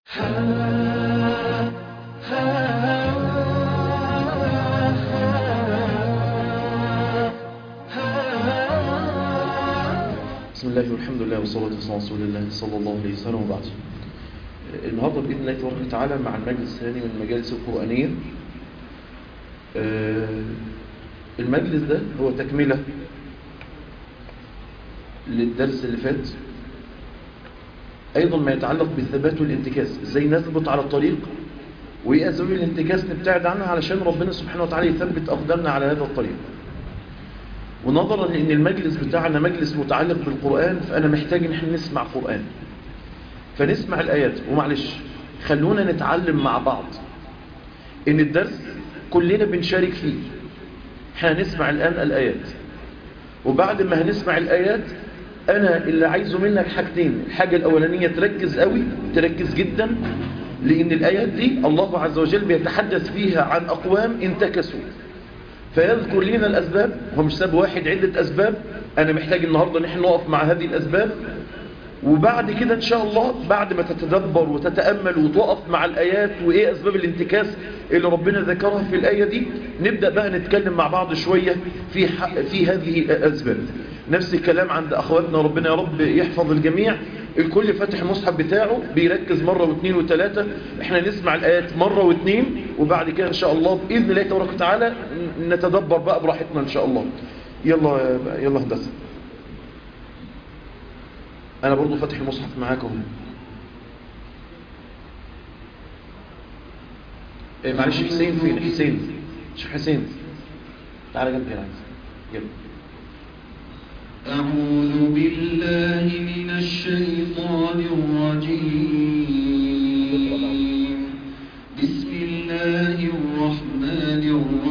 بسم الله والحمد لله والصلاة والسلام على رسول الله صلى الله عليه وسلم وبعد النهاردة بإذن الله تبارك وتعالى مع المجلس الثاني من المجالس القرآنية آه، المجلس ده هو تكملة للدرس اللي فات أيضا ما يتعلق بالثبات والانتكاس ازاي نثبت على الطريق وإيه أسباب الانتكاس نبتعد عنها علشان ربنا سبحانه وتعالى يثبت أقدامنا على هذا الطريق ونظرا لأن المجلس بتاعنا مجلس متعلق بالقرآن فأنا محتاج ان احنا نسمع قرآن فنسمع الآيات ومعلش خلونا نتعلم مع بعض ان الدرس كلنا بنشارك فيه هنسمع الآن الآيات وبعد ما هنسمع الآيات أنا اللي عايزه منك حاجتين الحاجة الأولانية تركز قوي تركز جدا لأن الآيات دي الله عز وجل بيتحدث فيها عن أقوام انتكسوا فيذكر لنا الأسباب هو مش سبب واحد عدة أسباب أنا محتاج النهاردة نحن نقف مع هذه الأسباب وبعد كده إن شاء الله بعد ما تتدبر وتتأمل وتوقف مع الآيات وإيه أسباب الانتكاس اللي ربنا ذكرها في الآية دي نبدأ بقى نتكلم مع بعض شوية في, في هذه الأسباب نفس الكلام عند أخواتنا ربنا يا رب يحفظ الجميع الكل فاتح المصحف بتاعه بيركز مرة واثنين وثلاثة احنا نسمع الآيات مرة واثنين وبعد كده إن شاء الله بإذن الله تبارك وتعالى نتدبر بقى براحتنا إن شاء الله يلا يلا هندسة أنا برضو فاتح المصحف معاكم إيه معلش حسين فين حسين شوف حسين تعالى جنبي هنا يلا أعوذ بالله من الشيطان الرجيم بسم الله الرحمن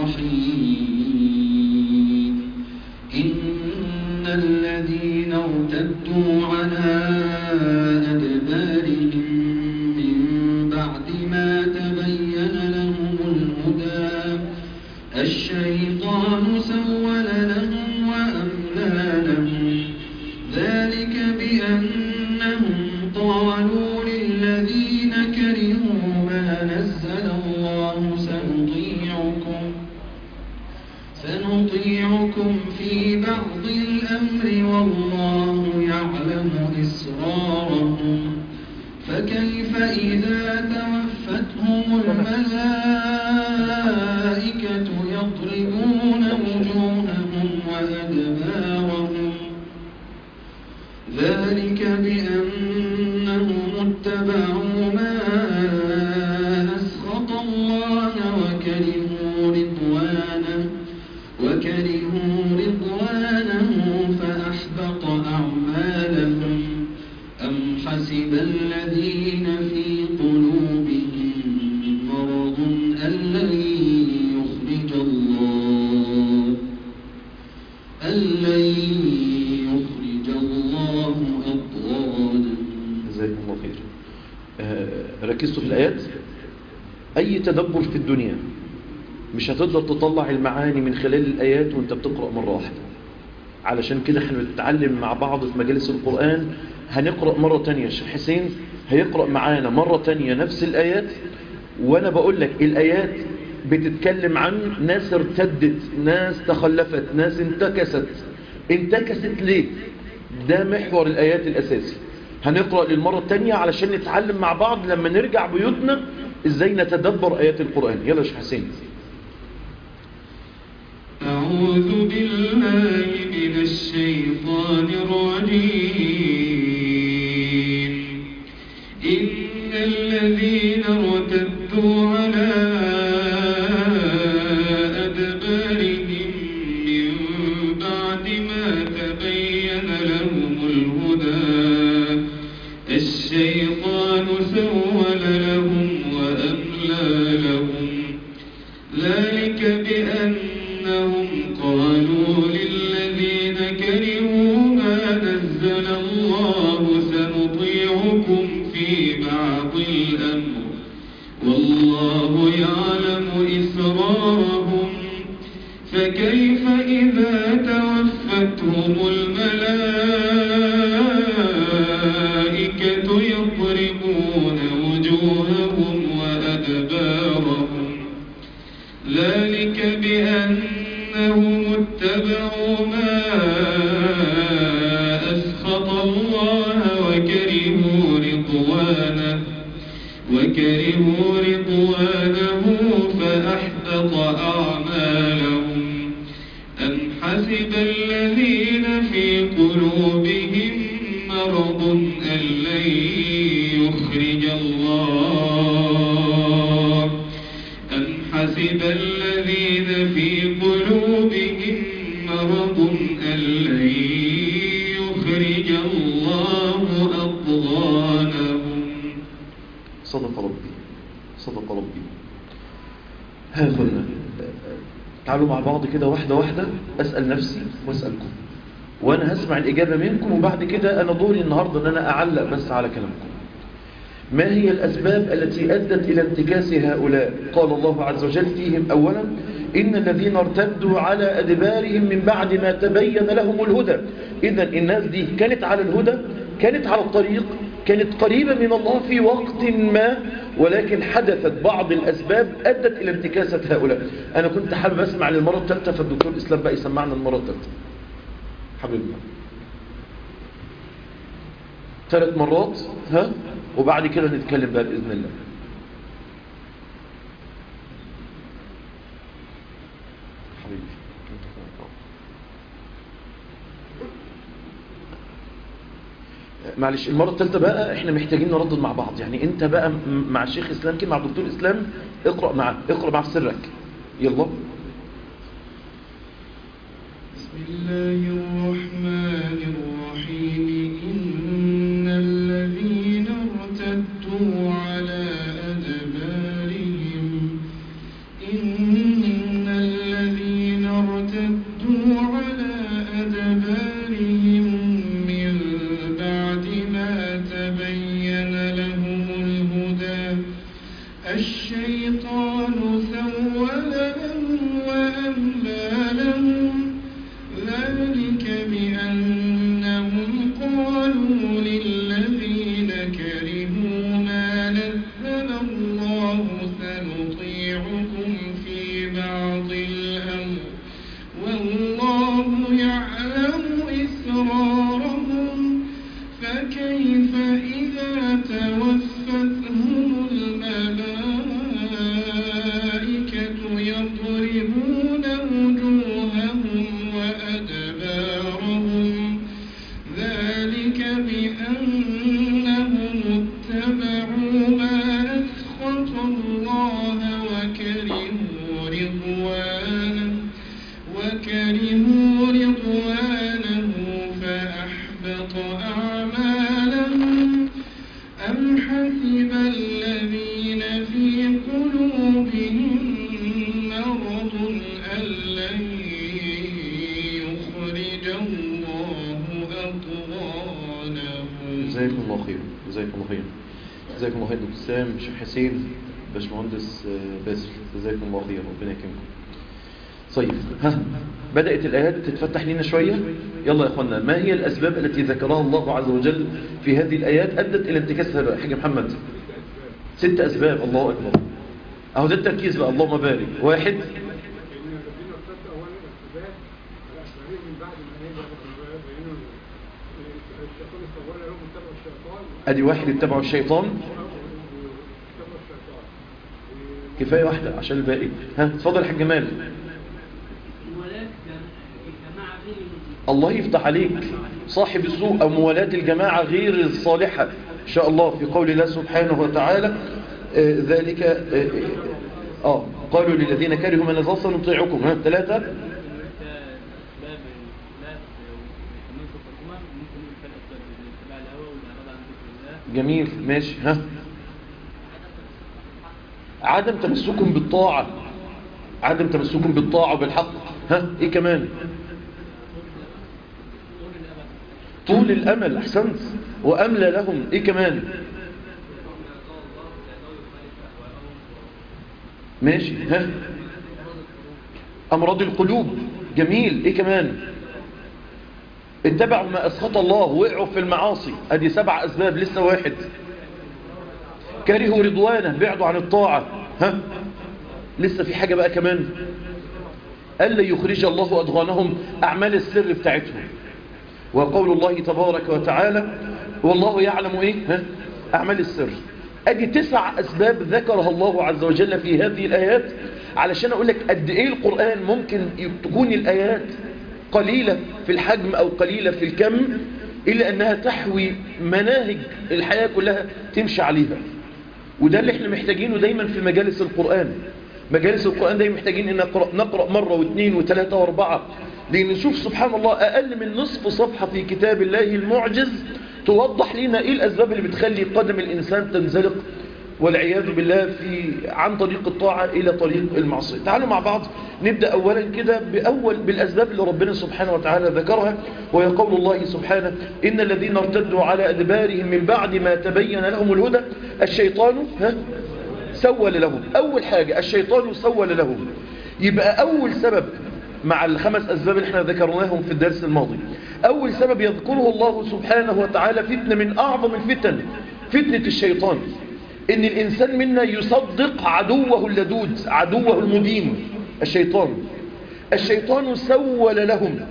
الرحيم إن الذين ارتدوا على أدبارهم من بعد ما تبين لهم الهدى الشيطان سول لهم وأملى لهم ذلك بأنهم قالوا للذين كرهوا ما نزل الله سنطيعكم سنطيعكم في بعض الأمر والله يعلم إسرارهم فكيف إذا توفتهم الملائكة يضربون وجوههم وأدبارهم ذلك بأنهم اتبعوا ما أسخط الله وكرهوا رضوانه وكرهوا رضوانه فأحبط أعمالهم أم حسب الذين في قلوبهم مرض أن لن يخرج الله أن لن يخرج الله أضغانهم جزاكم الله خير آه، ركزتوا في الآيات أي تدبر في الدنيا مش هتقدر تطلع المعاني من خلال الآيات وانت بتقرأ مرة واحدة علشان كده احنا بنتعلم مع بعض في مجالس القرآن هنقرأ مرة تانية الشيخ حسين هيقرأ معانا مرة تانية نفس الآيات وانا بقول لك الآيات بتتكلم عن ناس ارتدت ناس تخلفت ناس انتكست انتكست ليه ده محور الآيات الأساسي هنقرأ للمرة التانية علشان نتعلم مع بعض لما نرجع بيوتنا ازاي نتدبر آيات القرآن يلا يا شيخ حسين أعوذ بالله من الشيطان الرجيم إن الذين ارتدوا على أدبارهم من بعد ما تبين لهم الهدى الشيطان سول لهم وأملى لهم ذلك بأنهم قالوا للذين كرهوا ما نزل الله سنطيعكم في بعض الأمر والله يعلم إسرارهم فكيف إذا توفتهم الملائكة يضربون وجوههم وجوههم وأدبارهم ذلك بأنهم اتبعوا ما أسخط الله وكرهوا رضوانه وكرهوا رضوانه فأحبط أعمالهم أم حسب الذين في قلوبهم مرض أن لن يخرج الله أم حسب الذين في قلوبهم مرض أن لن يخرج الله أضغانهم صدق ربي صدق ربي ها قلنا تعالوا مع بعض كده واحدة واحدة أسأل نفسي وأسألكم وأنا هسمع الإجابة منكم وبعد كده أنا دوري النهاردة أن أنا أعلق بس على كلامكم ما هي الأسباب التي أدت إلى انتكاس هؤلاء قال الله عز وجل فيهم أولا إن الذين ارتدوا على أدبارهم من بعد ما تبين لهم الهدى إذا الناس دي كانت على الهدى كانت على الطريق كانت قريبة من الله في وقت ما ولكن حدثت بعض الأسباب أدت إلى انتكاسة هؤلاء أنا كنت حابب أسمع للمرة الثالثة فالدكتور إسلام بقى يسمعنا المرة الثالثة حبيبنا ثلاث مرات ها وبعد كده نتكلم بقى بإذن الله حبيبي معلش المرة الثالثة بقى احنا محتاجين نردد مع بعض يعني انت بقى م- مع الشيخ اسلام كده مع الدكتور اسلام اقرأ معاه اقرأ معاه في سرك يلا بسم الله الرحمن الرحيم إن الذين ارتدوا على أدبارهم إن الذين ارتدوا على أدبارهم من بعد ما تبين لهم الهدى الشيطان سول لهم وأملى لهم ذلك بأنهم قالوا للذين كرهوا ما نزل الله سنطيعكم في بعض الأمر والله يعلم إسرارهم فكيف إذا توفتهم الملائكة يضربون وجوههم وأدبارهم ذلك بأنهم اتبعوا ما أسخط الله وكرهوا رضوانه وكرهوا رضوانه فأحبط أعمالهم أم حسب الذين في قلوبهم مرض أن لن يخرج الله أضغانهم جزاكم الله خير جزاكم الله خير جزاكم الله خير دكتور سام شيخ حسين باشمهندس آه، باسل جزاكم الله خير ربنا يكرمكم طيب ها بدأت الآيات تتفتح لنا شوية يلا يا أخوانا ما هي الأسباب التي ذكرها الله عز وجل في هذه الآيات أدت إلى انتكاس هذا حاج محمد ست أسباب الله أكبر أهو ده التركيز بقى اللهم بارك واحد إن الذين ارتدوا أولا الارتداد على أشبارهم من بعد ما هي بينوا الشيطان استغفر لهم اتبعوا الشيطان أدي واحد اتبعوا الشيطان اتبعوا الشيطان كفاية واحدة عشان الباقي ها اتفضل يا حاج جمال ولاة الجماعة غير المسلمين الله يفتح عليك صاحب السوء أو موالاة الجماعة غير الصالحة إن شاء الله في قول الله سبحانه وتعالى آه، ذلك آه، آه قالوا للذين كرهوا من نزل سنطيعكم ها ثلاثة باب الاختلاف وكمان في الحكومة ممكن نقول ثلاث أسباب اتباع الهوى والإعراض عن ذكر الله جميل ماشي ها عدم تمسكم بالطاعة عدم تمسكم بالطاعة وبالحق ها ايه كمان طول الامل احسنت واملى لهم ايه كمان ماشي ها امراض القلوب جميل ايه كمان اتبعوا ما اسخط الله وقعوا في المعاصي ادي سبع اسباب لسه واحد كرهوا رضوانه بعدوا عن الطاعة ها لسه في حاجة بقى كمان ألا يخرج الله أضغانهم أعمال السر بتاعتهم وقول الله تبارك وتعالى والله يعلم إيه ها؟ أعمال السر أدي تسع أسباب ذكرها الله عز وجل في هذه الآيات علشان أقول لك قد إيه القرآن ممكن تكون الآيات قليلة في الحجم أو قليلة في الكم إلا أنها تحوي مناهج الحياة كلها تمشي عليها وده اللي احنا محتاجينه دايما في مجالس القرآن مجالس القرآن دايما محتاجين ان نقرأ, نقرأ مرة واثنين وثلاثة واربعة لان نشوف سبحان الله اقل من نصف صفحة في كتاب الله المعجز توضح لنا ايه الاسباب اللي بتخلي قدم الانسان تنزلق والعياذ بالله في عن طريق الطاعة الى طريق المعصية تعالوا مع بعض نبدأ اولا كده باول بالاسباب اللي ربنا سبحانه وتعالى ذكرها وهي قول الله سبحانه ان الذين ارتدوا على ادبارهم من بعد ما تبين لهم الهدى الشيطان ها سول لهم أول حاجة الشيطان سول لهم يبقى أول سبب مع الخمس أسباب اللي احنا ذكرناهم في الدرس الماضي أول سبب يذكره الله سبحانه وتعالى فتنة من أعظم الفتن فتنة الشيطان إن الإنسان منا يصدق عدوه اللدود عدوه المبين الشيطان الشيطان سول لهم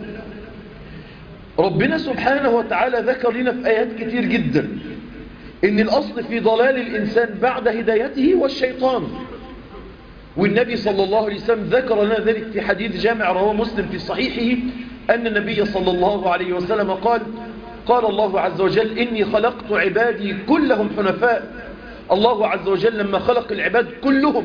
ربنا سبحانه وتعالى ذكر لنا في آيات كتير جدا ان الاصل في ضلال الانسان بعد هدايته والشيطان والنبي صلى الله عليه وسلم ذكر لنا ذلك في حديث جامع رواه مسلم في صحيحه ان النبي صلى الله عليه وسلم قال قال الله عز وجل اني خلقت عبادي كلهم حنفاء الله عز وجل لما خلق العباد كلهم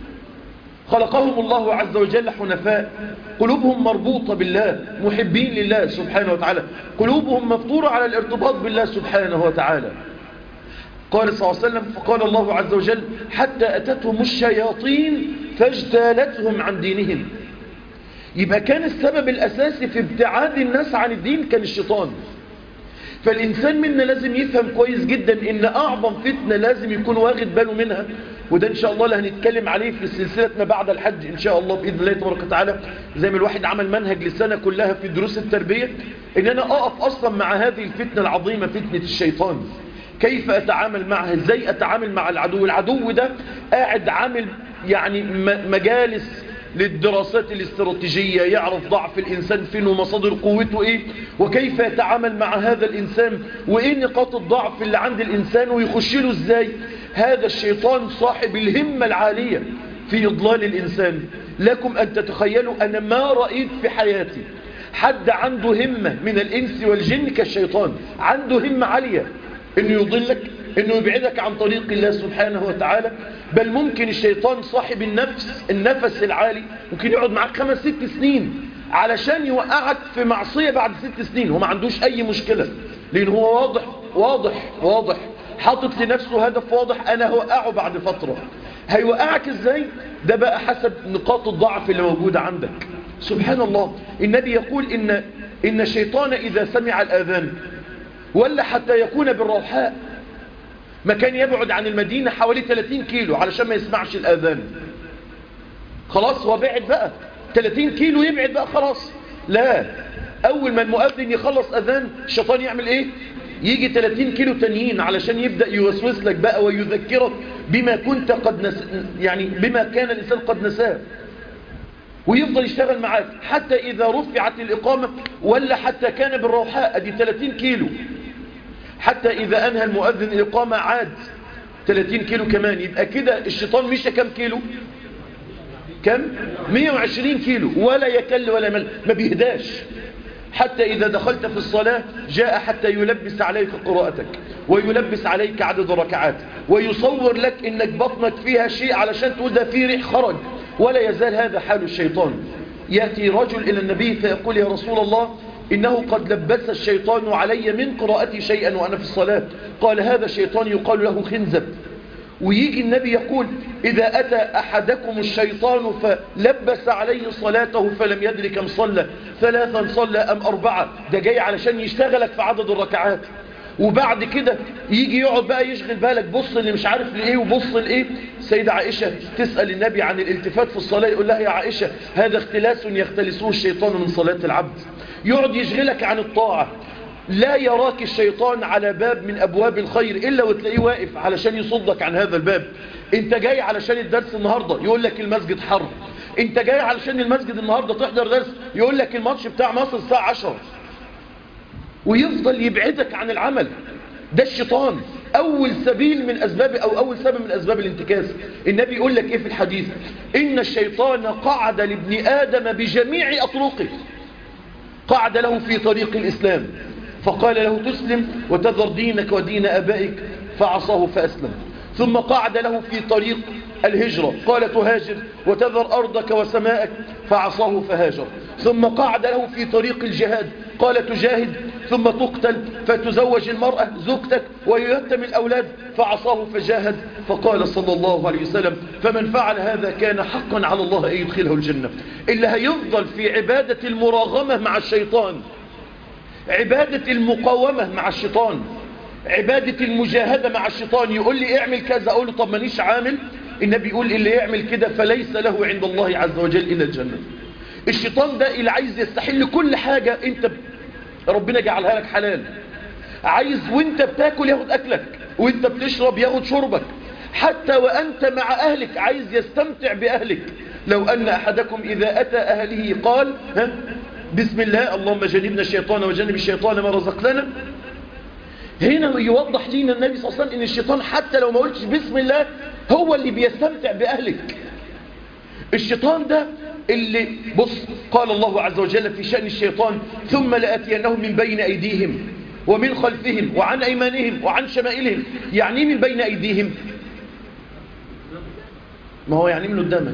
خلقهم الله عز وجل حنفاء قلوبهم مربوطة بالله محبين لله سبحانه وتعالى قلوبهم مفطورة على الارتباط بالله سبحانه وتعالى قال صلى الله عليه وسلم فقال الله عز وجل حتى أتتهم الشياطين فاجتالتهم عن دينهم يبقى كان السبب الأساسي في ابتعاد الناس عن الدين كان الشيطان فالإنسان منا لازم يفهم كويس جدا إن أعظم فتنة لازم يكون واخد باله منها وده إن شاء الله اللي هنتكلم عليه في سلسلتنا بعد الحج إن شاء الله بإذن الله تبارك وتعالى زي ما الواحد عمل منهج للسنة كلها في دروس التربية إن أنا أقف أصلا مع هذه الفتنة العظيمة فتنة الشيطان كيف أتعامل معها ازاي أتعامل مع العدو العدو ده قاعد عامل يعني مجالس للدراسات الاستراتيجية يعرف ضعف الإنسان فين ومصادر قوته إيه وكيف يتعامل مع هذا الإنسان وإيه نقاط الضعف اللي عند الإنسان ويخش له إزاي هذا الشيطان صاحب الهمة العالية في إضلال الإنسان لكم أن تتخيلوا أنا ما رأيت في حياتي حد عنده همة من الإنس والجن كالشيطان عنده همة عالية انه يضلك انه يبعدك عن طريق الله سبحانه وتعالى بل ممكن الشيطان صاحب النفس النفس العالي ممكن يقعد معك خمس ست سنين علشان يوقعك في معصية بعد ست سنين هو ما عندوش اي مشكلة لان هو واضح واضح واضح حاطط لنفسه هدف واضح انا هوقعه بعد فترة هيوقعك ازاي ده بقى حسب نقاط الضعف اللي موجودة عندك سبحان الله النبي يقول ان ان الشيطان اذا سمع الاذان ولا حتى يكون بالروحاء مكان يبعد عن المدينة حوالي 30 كيلو علشان ما يسمعش الأذان خلاص هو بعد بقى 30 كيلو يبعد بقى خلاص لا أول ما المؤذن يخلص أذان الشيطان يعمل إيه يجي 30 كيلو تانيين علشان يبدأ يوسوس لك بقى ويذكرك بما كنت قد نس... يعني بما كان الإنسان قد نساه ويفضل يشتغل معاك حتى إذا رفعت الإقامة ولا حتى كان بالروحاء دي 30 كيلو حتى إذا أنهى المؤذن الإقامة عاد 30 كيلو كمان يبقى كده الشيطان مشى كم كيلو كم 120 كيلو ولا يكل ولا مل ما بيهداش حتى إذا دخلت في الصلاة جاء حتى يلبس عليك قراءتك ويلبس عليك عدد ركعات ويصور لك إنك بطنك فيها شيء علشان تقول ده فيه ريح خرج ولا يزال هذا حال الشيطان يأتي رجل إلى النبي فيقول يا رسول الله إنه قد لبس الشيطان علي من قراءتي شيئا وأنا في الصلاة قال هذا الشيطان يقال له خنزب ويجي النبي يقول إذا أتى أحدكم الشيطان فلبس عليه صلاته فلم يدري كم صلى ثلاثا صلى أم أربعة ده جاي علشان يشتغلك في عدد الركعات وبعد كده يجي يقعد بقى يشغل بالك بص اللي مش عارف لإيه وبص لإيه سيدة عائشة تسأل النبي عن الالتفات في الصلاة يقول لها يا عائشة هذا اختلاس يختلسه الشيطان من صلاة العبد يقعد يشغلك عن الطاعة لا يراك الشيطان على باب من أبواب الخير إلا وتلاقيه واقف علشان يصدك عن هذا الباب انت جاي علشان الدرس النهاردة يقول لك المسجد حر انت جاي علشان المسجد النهاردة تحضر درس يقول لك الماتش بتاع مصر الساعة 10 ويفضل يبعدك عن العمل ده الشيطان أول سبيل من أسباب أو أول سبب من أسباب الانتكاس النبي يقول لك إيه في الحديث إن الشيطان قعد لابن آدم بجميع أطرقه قعد له في طريق الإسلام فقال له تسلم وتذر دينك ودين أبائك فعصاه فأسلم ثم قعد له في طريق الهجرة قال تهاجر وتذر أرضك وسماءك فعصاه فهاجر ثم قعد له في طريق الجهاد قال تجاهد ثم تقتل فتزوج المرأة زوجتك ويتم الأولاد فعصاه فجاهد فقال صلى الله عليه وسلم فمن فعل هذا كان حقا على الله أن يدخله الجنة اللي هيفضل في عبادة المراغمة مع الشيطان عبادة المقاومة مع الشيطان عبادة المجاهدة مع الشيطان يقول لي اعمل كذا اقول له طب مانيش عامل النبي يقول اللي يعمل كده فليس له عند الله عز وجل إلا الجنة الشيطان ده اللي عايز يستحل كل حاجة انت ب... ربنا جعلها لك حلال عايز وانت بتاكل ياخد اكلك وانت بتشرب ياخد شربك حتى وانت مع اهلك عايز يستمتع باهلك لو ان احدكم اذا اتى اهله قال ها بسم الله اللهم جنبنا الشيطان وجنب الشيطان ما رزقتنا هنا يوضح لنا النبي صلى الله عليه وسلم ان الشيطان حتى لو ما قلتش بسم الله هو اللي بيستمتع باهلك الشيطان ده اللي بص قال الله عز وجل في شأن الشيطان ثم لأتينهم من بين أيديهم ومن خلفهم وعن أيمانهم وعن شمائلهم يعني من بين أيديهم ما هو يعني من قدامك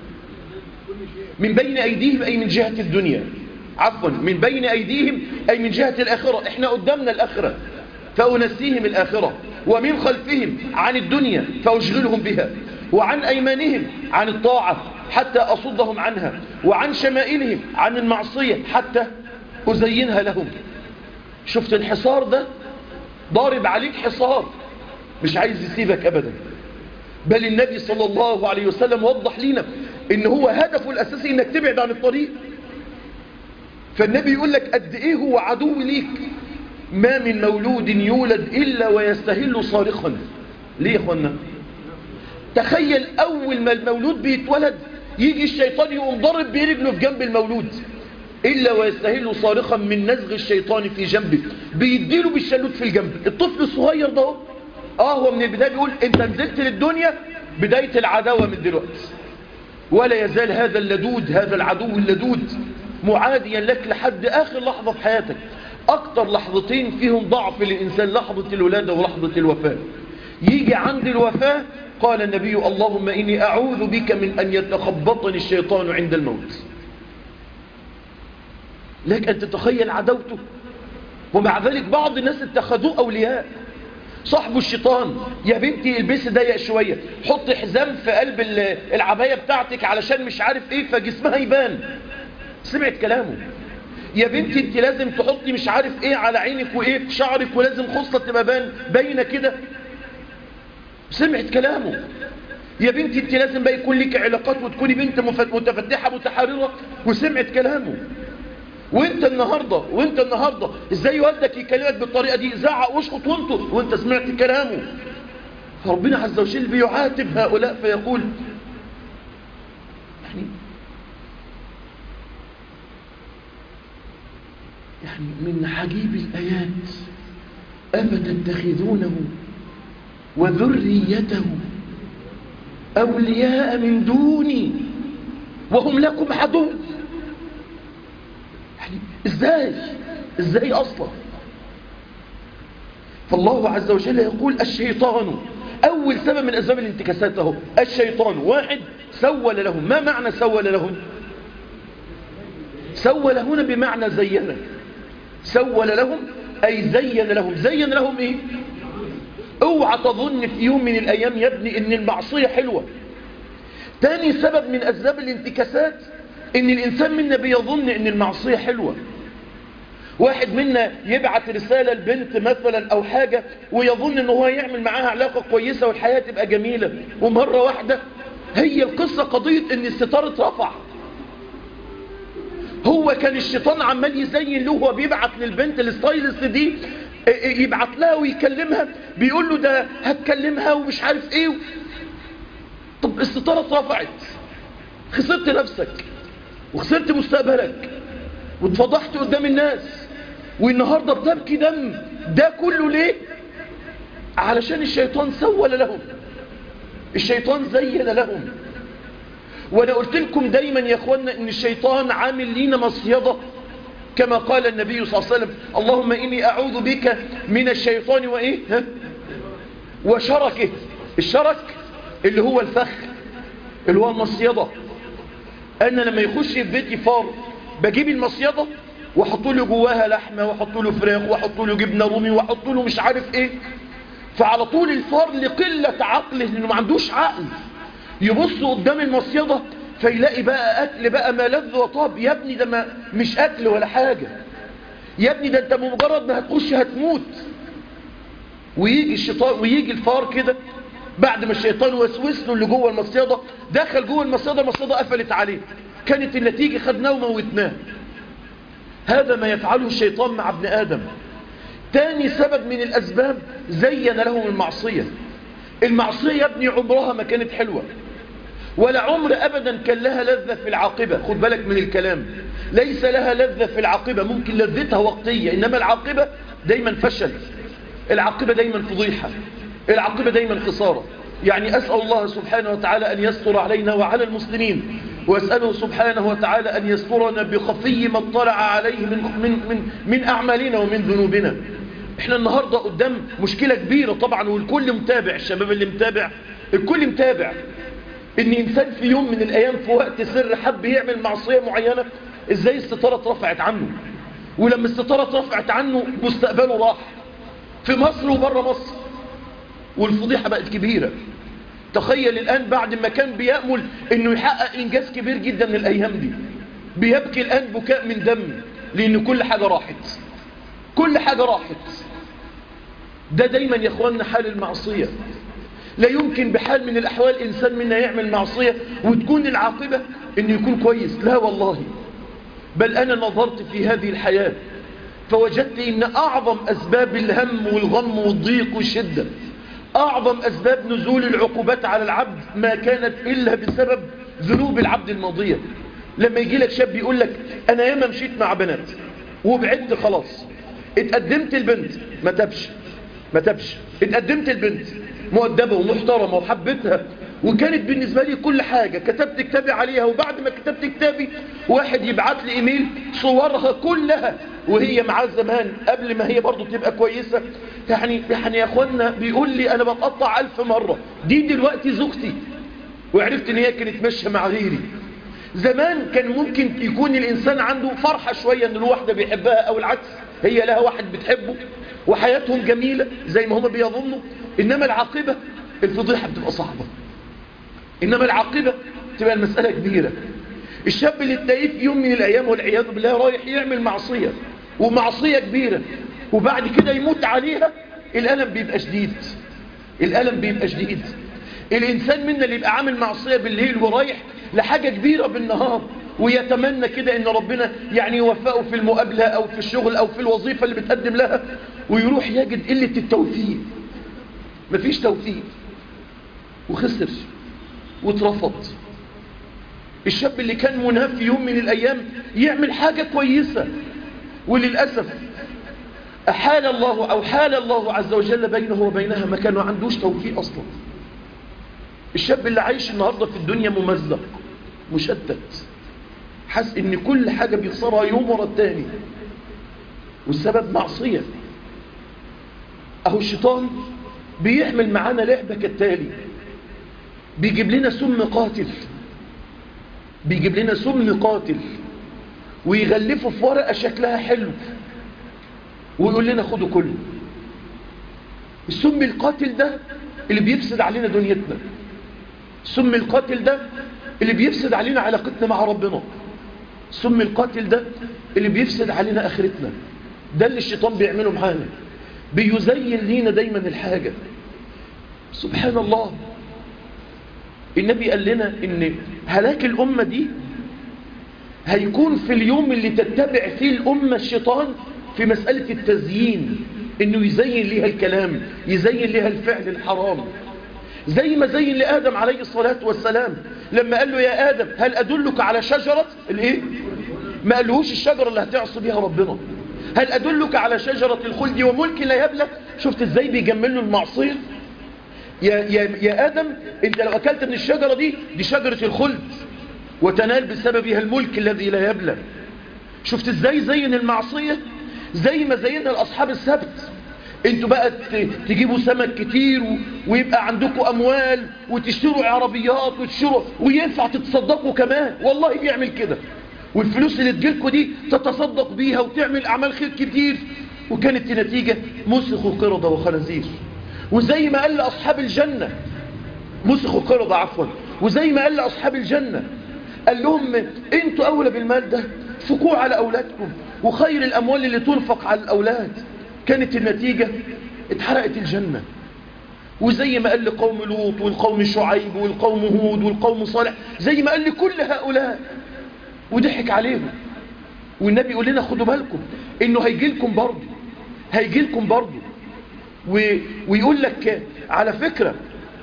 من بين أيديهم أي من جهة الدنيا عفوا من بين أيديهم أي من جهة الآخرة إحنا قدامنا الآخرة فأنسيهم الآخرة ومن خلفهم عن الدنيا فأشغلهم بها وعن أيمانهم عن الطاعة حتى أصدهم عنها وعن شمائلهم عن المعصية حتى أزينها لهم شفت الحصار ده ضارب عليك حصار مش عايز يسيبك أبدا بل النبي صلى الله عليه وسلم وضح لنا ان هو هدفه الأساسي انك تبعد عن الطريق فالنبي يقول لك قد ايه هو عدو ليك ما من مولود يولد إلا ويستهل صارخا ليه يا اخوانا تخيل أول ما المولود بيتولد يجي الشيطان يقوم ضرب برجله في جنب المولود إلا ويستهل صارخا من نزغ الشيطان في جنبه بيديله بالشلوت في الجنب الطفل الصغير ده اه هو من البداية بيقول انت نزلت للدنيا بداية العداوة من دلوقتي ولا يزال هذا اللدود هذا العدو اللدود معاديا لك لحد آخر لحظة في حياتك أكتر لحظتين فيهم ضعف للإنسان لحظة الولادة ولحظة الوفاة يجي عند الوفاة قال النبي اللهم إني أعوذ بك من أن يتخبطني الشيطان عند الموت لك أن تتخيل عدوته ومع ذلك بعض الناس اتخذوه أولياء صاحب الشيطان يا بنتي البسي ضيق شوية حط حزام في قلب العباية بتاعتك علشان مش عارف ايه فجسمها يبان سمعت كلامه يا بنتي انت لازم تحطي مش عارف ايه على عينك وايه في شعرك ولازم خصلة تبقى بان باينه كده سمعت كلامه يا بنتي انت لازم بقى يكون لك علاقات وتكوني بنت متفتحة متحررة وسمعت كلامه وانت النهاردة وانت النهاردة ازاي والدك يكلمك بالطريقة دي زعق واشخط وانطر وانت سمعت كلامه فربنا عز وجل بيعاتب هؤلاء فيقول يعني يعني من عجيب الآيات أفتتخذونه وذريته أولياء من دوني وهم لكم عدو يعني إزاي إزاي أصلا فالله عز وجل يقول الشيطان أول سبب من أسباب الانتكاسات له الشيطان واحد سول لهم ما معنى سول لهم سول هنا بمعنى زين سول لهم أي زين لهم زين لهم إيه اوعى تظن في يوم من الأيام يا ابني إن المعصية حلوة تاني سبب من أسباب الانتكاسات إن الإنسان منا بيظن إن المعصية حلوة واحد منا يبعت رسالة لبنت مثلا أو حاجة ويظن إن هو يعمل معاها علاقة كويسة والحياة تبقى جميلة ومرة واحدة هي القصة قضية إن الستار اترفع هو كان الشيطان عمال يزين له وهو بيبعت للبنت الستايلست دي يبعت لها ويكلمها بيقول له ده هتكلمها ومش عارف ايه طب الستارة اترفعت خسرت نفسك وخسرت مستقبلك واتفضحت قدام الناس والنهاردة بتبكي دم ده كله ليه علشان الشيطان سول لهم الشيطان زين لهم وانا قلت لكم دايما يا اخوانا ان الشيطان عامل لينا مصيدة كما قال النبي صلى الله عليه وسلم اللهم اني اعوذ بك من الشيطان وايه ها؟ وشركه الشرك اللي هو الفخ اللي هو المصيدة انا لما يخش في بيتي فار بجيب المصيدة واحط له جواها لحمة واحط له فراخ واحط له جبنة رومي واحط له مش عارف ايه فعلى طول الفار لقلة عقله لانه ما عندوش عقل يبص قدام المصيدة فيلاقي بقى اكل بقى ما لذ وطاب يا ابني ده ما مش اكل ولا حاجة يا ابني ده انت مجرد ما هتخش هتموت ويجي الشيطان ويجي الفار كده بعد ما الشيطان وسوس له اللي جوه المصيدة دخل جوه المصيدة المصيدة قفلت عليه كانت النتيجة خدناه وموتناه هذا ما يفعله الشيطان مع ابن آدم تاني سبب من الأسباب زين لهم المعصية المعصية يا ابني عمرها ما كانت حلوة ولا عمر أبدا كان لها لذة في العاقبة خد بالك من الكلام ليس لها لذة في العاقبة ممكن لذتها وقتية إنما العاقبة دايما فشل العاقبة دايما فضيحة العاقبة دايما خسارة يعني أسأل الله سبحانه وتعالى أن يستر علينا وعلى المسلمين وأسأله سبحانه وتعالى أن يسترنا بخفي ما اطلع عليه من, من, من, من أعمالنا ومن ذنوبنا احنا النهاردة قدام مشكلة كبيرة طبعا والكل متابع الشباب اللي متابع الكل متابع ان انسان في يوم من الايام في وقت سر حب يعمل معصية معينة ازاي الستارة اترفعت عنه ولما الستارة اترفعت عنه مستقبله راح في مصر وبره مصر والفضيحة بقت كبيرة تخيل الآن بعد ما كان بيأمل انه يحقق انجاز كبير جدا من الايام دي بيبكي الآن بكاء من دم لان كل حاجة راحت كل حاجة راحت ده دايما يا اخواننا حال المعصية لا يمكن بحال من الاحوال انسان منا يعمل معصية وتكون العاقبة انه يكون كويس لا والله بل انا نظرت في هذه الحياة فوجدت ان اعظم اسباب الهم والغم والضيق والشدة اعظم اسباب نزول العقوبات على العبد ما كانت الا بسبب ذنوب العبد الماضية لما يجي لك شاب يقول لك انا ياما مشيت مع بنات وبعدت خلاص اتقدمت البنت ما تبش ما تبش اتقدمت البنت مؤدبة ومحترمة وحبتها وكانت بالنسبة لي كل حاجة كتبت كتابي عليها وبعد ما كتبت كتابي واحد يبعت لي ايميل صورها كلها وهي معاه زمان قبل ما هي برضو تبقى كويسة يعني, يعني يا اخوانا بيقول لي انا بتقطع الف مرة دي دلوقتي زوجتي وعرفت ان هي كانت ماشية مع غيري زمان كان ممكن يكون الانسان عنده فرحة شوية ان الواحدة بيحبها او العكس هي لها واحد بتحبه وحياتهم جميلة زي ما هم بيظنوا انما العاقبة الفضيحة بتبقى صعبة انما العاقبة تبقى المسألة كبيرة الشاب اللي تلاقيه في يوم من الايام والعياذ بالله رايح يعمل معصية ومعصية كبيرة وبعد كده يموت عليها الالم بيبقى شديد الالم بيبقى شديد الانسان منا اللي يبقى عامل معصية بالليل ورايح لحاجة كبيرة بالنهار ويتمنى كده ان ربنا يعني يوفقه في المقابلة او في الشغل او في الوظيفة اللي بتقدم لها ويروح يجد قلة التوفيق مفيش توفيق وخسر واترفض الشاب اللي كان منهب في يوم من الايام يعمل حاجة كويسة وللأسف أحال الله أو حال الله عز وجل بينه وبينها ما كان عندوش توفيق أصلا الشاب اللي عايش النهاردة في الدنيا ممزق مشتت حس ان كل حاجة بيخسرها يوم ورا التاني والسبب معصية اهو الشيطان بيعمل معانا لعبة كالتالي بيجيب لنا سم قاتل بيجيب لنا سم قاتل ويغلفه في ورقة شكلها حلو ويقول لنا خدوا كله السم القاتل ده اللي بيفسد علينا دنيتنا السم القاتل ده اللي بيفسد علينا علاقتنا مع ربنا السم القاتل ده اللي بيفسد علينا اخرتنا ده اللي الشيطان بيعمله معانا بيزين لينا دايما الحاجة سبحان الله النبي قال لنا ان هلاك الأمة دي هيكون في اليوم اللي تتبع فيه الأمة الشيطان في مسألة التزيين انه يزين ليها الكلام يزين ليها الفعل الحرام زي ما زين لآدم عليه الصلاة والسلام لما قال له يا آدم هل أدلك على شجرة الايه ما قالهوش الشجرة اللي هتعصي بيها ربنا هل أدلك على شجرة الخلد وملك لا يبلى شفت ازاي بيجمل له المعصية يا, يا, يا آدم انت لو أكلت من الشجرة دي دي شجرة الخلد وتنال بسببها الملك الذي لا يبلى شفت ازاي زين المعصية زي ما زينا لأصحاب السبت انتوا بقى ت- تجيبوا سمك كتير و- ويبقى عندكم اموال وتشتروا عربيات وتشتروا وينفع تتصدقوا كمان والله بيعمل كده والفلوس اللي تجيلكوا دي تتصدق بيها وتعمل اعمال خير كتير وكانت النتيجة مسخوا قردة وخنازير وزي ما قال لأصحاب الجنة مسخوا قردة عفوا وزي ما قال لأصحاب الجنة قال لهم انتوا أولى بالمال ده فكوه على أولادكم وخير الأموال اللي تنفق على الأولاد كانت النتيجة اتحرقت الجنة وزي ما قال لقوم لوط والقوم شعيب والقوم هود والقوم صالح زي ما قال لكل هؤلاء وضحك عليهم والنبي يقول لنا خدوا بالكم انه هيجي لكم برضه هيجي لكم برضه و... ويقول لك على فكرة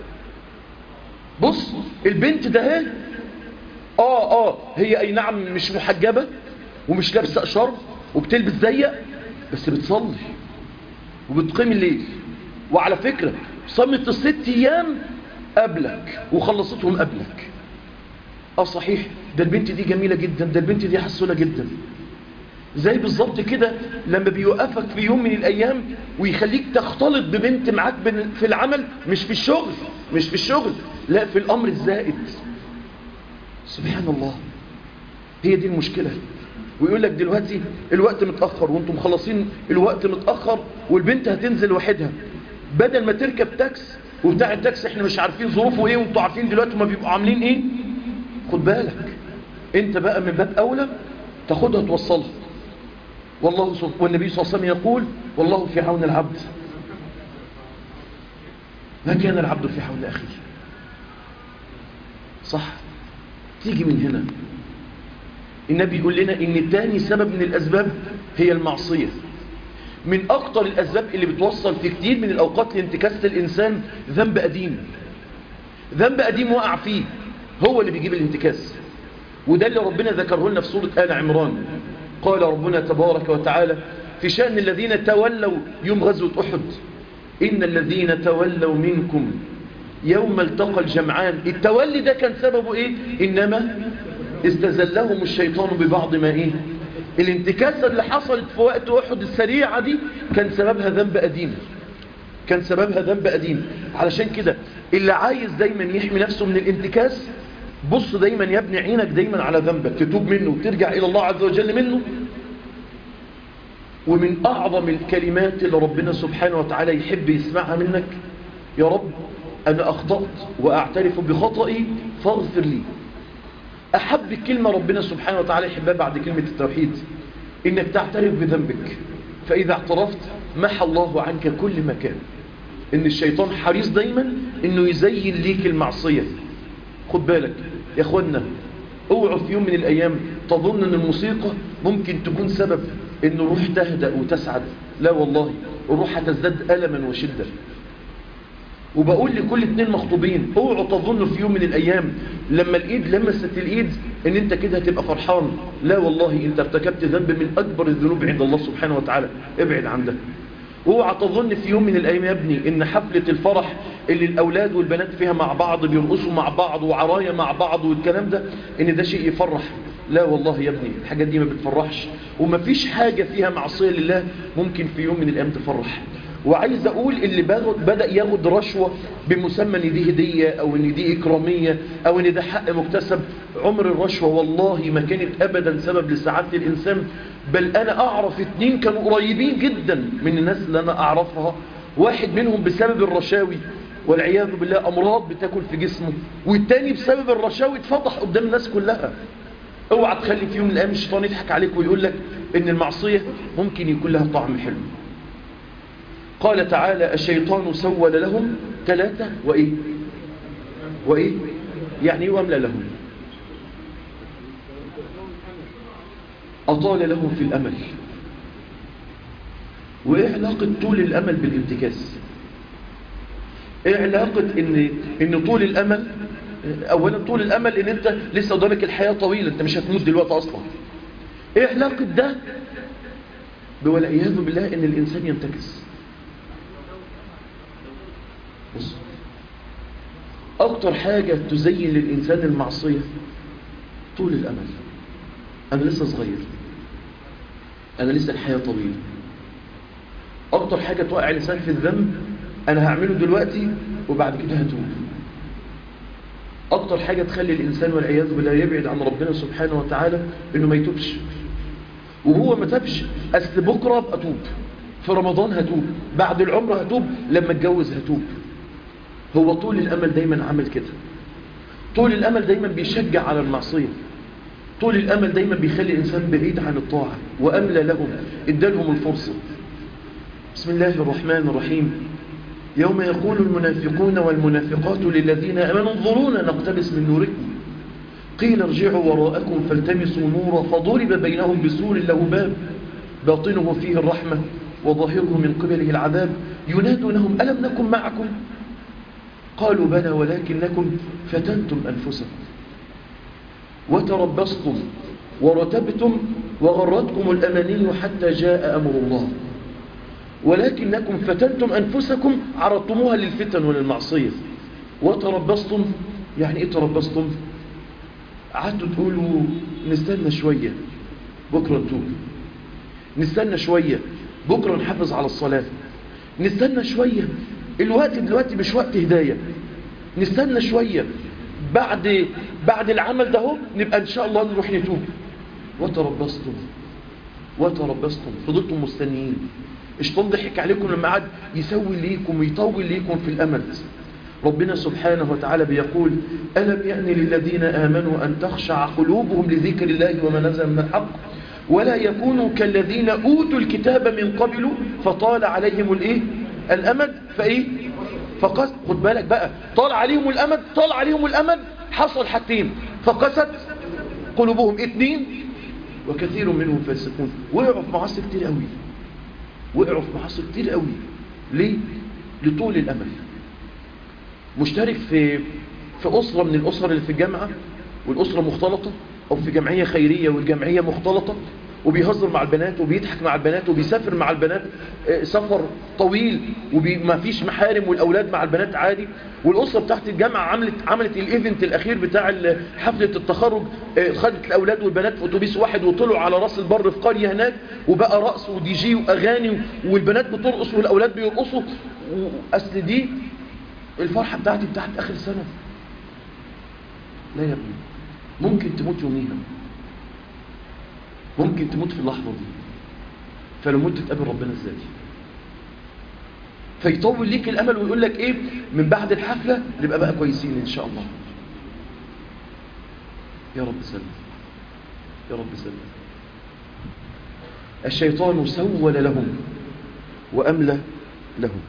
بص البنت ده هي اه اه هي اي نعم مش محجبة ومش لابسة شرب وبتلبس ضيق بس بتصلي وبتقيم الليل وعلى فكرة صمت الست ايام قبلك وخلصتهم قبلك اه صحيح ده البنت دي جميلة جدا ده البنت دي حسولة جدا زي بالظبط كده لما بيوقفك في يوم من الايام ويخليك تختلط ببنت معاك بن- في العمل مش في الشغل مش في الشغل لا في الامر الزائد سبحان الله هي دي المشكلة ويقول لك دلوقتي الوقت متأخر وانتم مخلصين الوقت متأخر والبنت هتنزل وحدها بدل ما تركب تاكس وبتاع التاكس احنا مش عارفين ظروفه ايه وانتوا عارفين دلوقتي ما بيبقوا عاملين ايه خد بالك انت بقى من باب اولى تاخدها توصلها والله سب... والنبي صلى الله عليه وسلم يقول والله في عون العبد ما كان العبد في حول اخيه صح تيجي من هنا النبي يقول لنا ان تاني سبب من الاسباب هي المعصية من اكتر الاسباب اللي بتوصل في كتير من الاوقات لانتكاسة الانسان ذنب قديم ذنب قديم وقع فيه هو اللي بيجيب الانتكاس وده اللي ربنا ذكره لنا في سورة آل عمران قال ربنا تبارك وتعالى في شأن الذين تولوا يوم غزوة أحد إن الذين تولوا منكم يوم التقى الجمعان التولي ده كان سببه إيه إنما استزلهم الشيطان ببعض ما إيه الانتكاسة اللي حصلت في وقت أحد السريعة دي كان سببها ذنب قديم كان سببها ذنب قديم علشان كده اللي عايز دايما يحمي نفسه من الانتكاس بص دايما يا ابني عينك دايما على ذنبك تتوب منه وترجع إلى الله عز وجل منه ومن أعظم الكلمات اللي ربنا سبحانه وتعالى يحب يسمعها منك يا رب أنا أخطأت وأعترف بخطئي فاغفر لي أحب كلمة ربنا سبحانه وتعالى يحبها بعد كلمة التوحيد إنك تعترف بذنبك فإذا اعترفت محى الله عنك كل مكان إن الشيطان حريص دايما إنه يزين ليك المعصية خد بالك يا أخوانا اوعوا في يوم من الأيام تظن أن الموسيقى ممكن تكون سبب أن الروح تهدأ وتسعد لا والله الروح هتزداد ألما وشدة وبقول لكل اتنين مخطوبين اوعوا تظنوا في يوم من الأيام لما الإيد لمست الإيد أن أنت كده هتبقى فرحان لا والله أنت ارتكبت ذنب من أكبر الذنوب عند الله سبحانه وتعالى ابعد عن ده اوعى تظن في يوم من الايام يا ابني ان حفلة الفرح اللي الاولاد والبنات فيها مع بعض بيرقصوا مع بعض وعرايا مع بعض والكلام ده ان ده شيء يفرح لا والله يا ابني الحاجات دي ما بتفرحش ومفيش حاجة فيها معصية لله ممكن في يوم من الايام تفرح وعايز اقول اللي بدأ ياخد رشوة بمسمى ان دي هدية او ان دي اكرامية او ان ده حق مكتسب عمر الرشوة والله ما كانت ابدا سبب لسعادة الانسان بل انا اعرف اتنين كانوا قريبين جدا من الناس اللي انا اعرفها واحد منهم بسبب الرشاوي والعياذ بالله امراض بتاكل في جسمه والتاني بسبب الرشاوي اتفضح قدام الناس كلها اوعى تخلي في يوم من الايام الشيطان يضحك عليك ويقول لك ان المعصية ممكن يكون لها طعم حلو قال تعالى الشيطان سول لهم ثلاثة وإيه وإيه يعني واملى لهم أطال لهم في الأمل وإيه علاقة طول الأمل بالانتكاس إيه علاقة إن, إن طول الأمل أولا طول الأمل إن أنت لسه قدامك الحياة طويلة أنت مش هتموت دلوقتي أصلا إيه علاقة ده والعياذ بالله إن الإنسان ينتكس بص أكتر حاجة تزين للإنسان المعصية طول الأمل أنا لسه صغير أنا لسه الحياة طويلة أكتر حاجة توقع الإنسان في الذنب أنا هعمله دلوقتي وبعد كده هتوب أكتر حاجة تخلي الإنسان والعياذ بالله يبعد عن ربنا سبحانه وتعالى إنه ما يتوبش وهو ما تبش أصل بكرة أبقى أتوب في رمضان هتوب بعد العمر هتوب لما اتجوز هتوب هو طول الأمل دايما عمل كده طول الأمل دايما بيشجع على المعصية طول الأمل دايما بيخلي الإنسان بعيد عن الطاعة وأملى لهم ادالهم الفرصة بسم الله الرحمن الرحيم يوم يقول المنافقون والمنافقات للذين أمنوا انظرونا نقتبس من نوركم قيل ارجعوا وراءكم فالتمسوا نورا فضرب بينهم بسور له باب باطنه فيه الرحمة وظاهره من قبله العذاب ينادونهم ألم نكن معكم قالوا بلى ولكنكم فتنتم أنفسكم وتربصتم ورتبتم وغرتكم الأماني حتى جاء أمر الله ولكنكم فتنتم أنفسكم عرضتموها للفتن وللمعصية وتربصتم يعني إيه تربصتم قعدتوا تقولوا نستنى شوية بكرة نتوب نستنى شوية بكرة نحافظ على الصلاة نستنى شوية الوقت دلوقتي مش وقت هداية نستنى شوية بعد بعد العمل ده هو نبقى ان شاء الله نروح نتوب وتربصتم وتربصتم فضلتم مستنيين الشيطان ضحك عليكم لما قعد يسوي ليكم ويطول ليكم في الامل ربنا سبحانه وتعالى بيقول ألم يأن للذين آمنوا أن تخشع قلوبهم لذكر الله وما نزل من الحق ولا يكونوا كالذين أوتوا الكتاب من قبل فطال عليهم الإيه؟ الأمد فإيه فقست خد بالك بقى طال عليهم الأمد طال عليهم الأمد حصل حاجتين فقست قلوبهم اثنين وكثير منهم فاسقون وقعوا في معاصي كتير قوي وقعوا في معاصي كتير قوي ليه لطول الأمل مشترك في في أسرة من الأسر اللي في الجامعة والأسرة مختلطة أو في جمعية خيرية والجمعية مختلطة وبيهزر مع البنات وبيضحك مع البنات وبيسافر مع البنات سفر طويل وما فيش محارم والأولاد مع البنات عادي والأسرة بتاعت الجامعة عملت عملت الإيفنت الأخير بتاع حفلة التخرج خدت الأولاد والبنات في أتوبيس واحد وطلعوا على راس البر في قرية هناك وبقى رقص ودي جي وأغاني والبنات بترقص والأولاد بيرقصوا أصل دي الفرحة بتاعتي بتاعت آخر سنة لا يا ابني ممكن تموت يوميها ممكن تموت في اللحظة دي فلو مت تقابل ربنا ازاي فيطول ليك الأمل ويقول لك ايه من بعد الحفلة نبقى بقى كويسين ان شاء الله يا رب سلم يا رب سلم الشيطان سول لهم وأملى لهم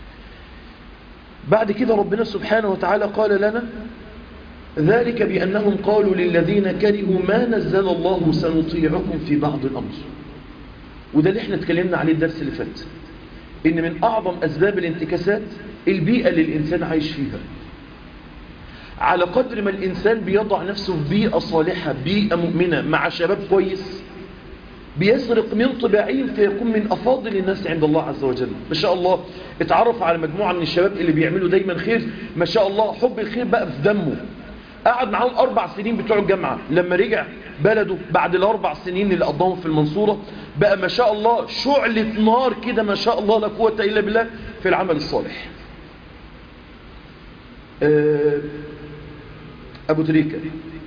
بعد كده ربنا سبحانه وتعالى قال لنا ذلك بأنهم قالوا للذين كرهوا ما نزل الله سنطيعكم في بعض الأمر وده اللي احنا اتكلمنا عليه الدرس اللي فات ان من أعظم أسباب الانتكاسات البيئة اللي الإنسان عايش فيها على قدر ما الإنسان بيضع نفسه في بيئة صالحة بيئة مؤمنة مع شباب كويس بيسرق من طباعهم فيكون من أفاضل الناس عند الله عز وجل ما شاء الله اتعرف على مجموعة من الشباب اللي بيعملوا دايما خير ما شاء الله حب الخير بقى في دمه قعد معاهم أربع سنين بتوع الجامعة لما رجع بلده بعد الأربع سنين اللي قضاهم في المنصورة بقى ما شاء الله شعلة نار كده ما شاء الله لا قوة إلا بالله في العمل الصالح أبو تريكة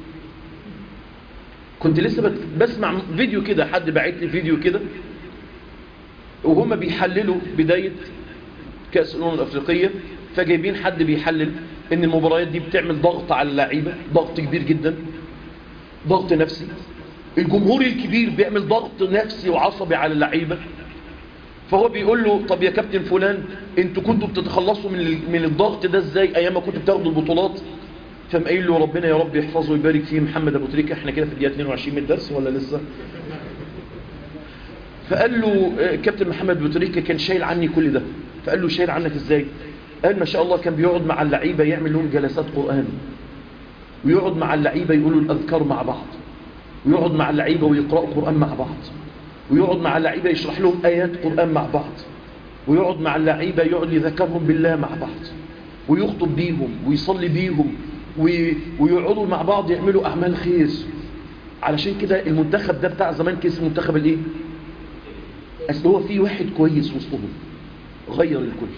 كنت لسه بسمع فيديو كده حد باعت لي فيديو كده وهم بيحللوا بداية كأس الأمم الأفريقية فجايبين حد بيحلل ان المباريات دي بتعمل ضغط على اللعيبة ضغط كبير جدا ضغط نفسي الجمهور الكبير بيعمل ضغط نفسي وعصبي على اللعيبة فهو بيقول له طب يا كابتن فلان انتوا كنتوا بتتخلصوا من من الضغط ده ازاي ايام ما كنتوا بتاخدوا البطولات فقام قايل له ربنا يا رب يحفظه ويبارك فيه محمد ابو تريكه احنا كده في الدقيقه 22 من الدرس ولا لسه فقال له آه، كابتن محمد بوتريكا كان شايل عني كل ده فقال له شايل عنك ازاي قال ما شاء الله كان بيقعد مع اللعيبة يعمل لهم جلسات قرآن ويقعد مع اللعيبة يقولوا الأذكار مع بعض ويقعد مع اللعيبة ويقرأوا قرآن مع بعض ويقعد مع اللعيبة يشرح لهم آيات قرآن مع بعض ويقعد مع اللعيبة يقعد يذكرهم بالله مع بعض ويخطب بيهم ويصلي بيهم وي- ويقعدوا مع بعض يعملوا أعمال خير علشان كده المنتخب ده بتاع زمان كان اسمه منتخب الايه اصل هو في واحد كويس وسطهم غير الكل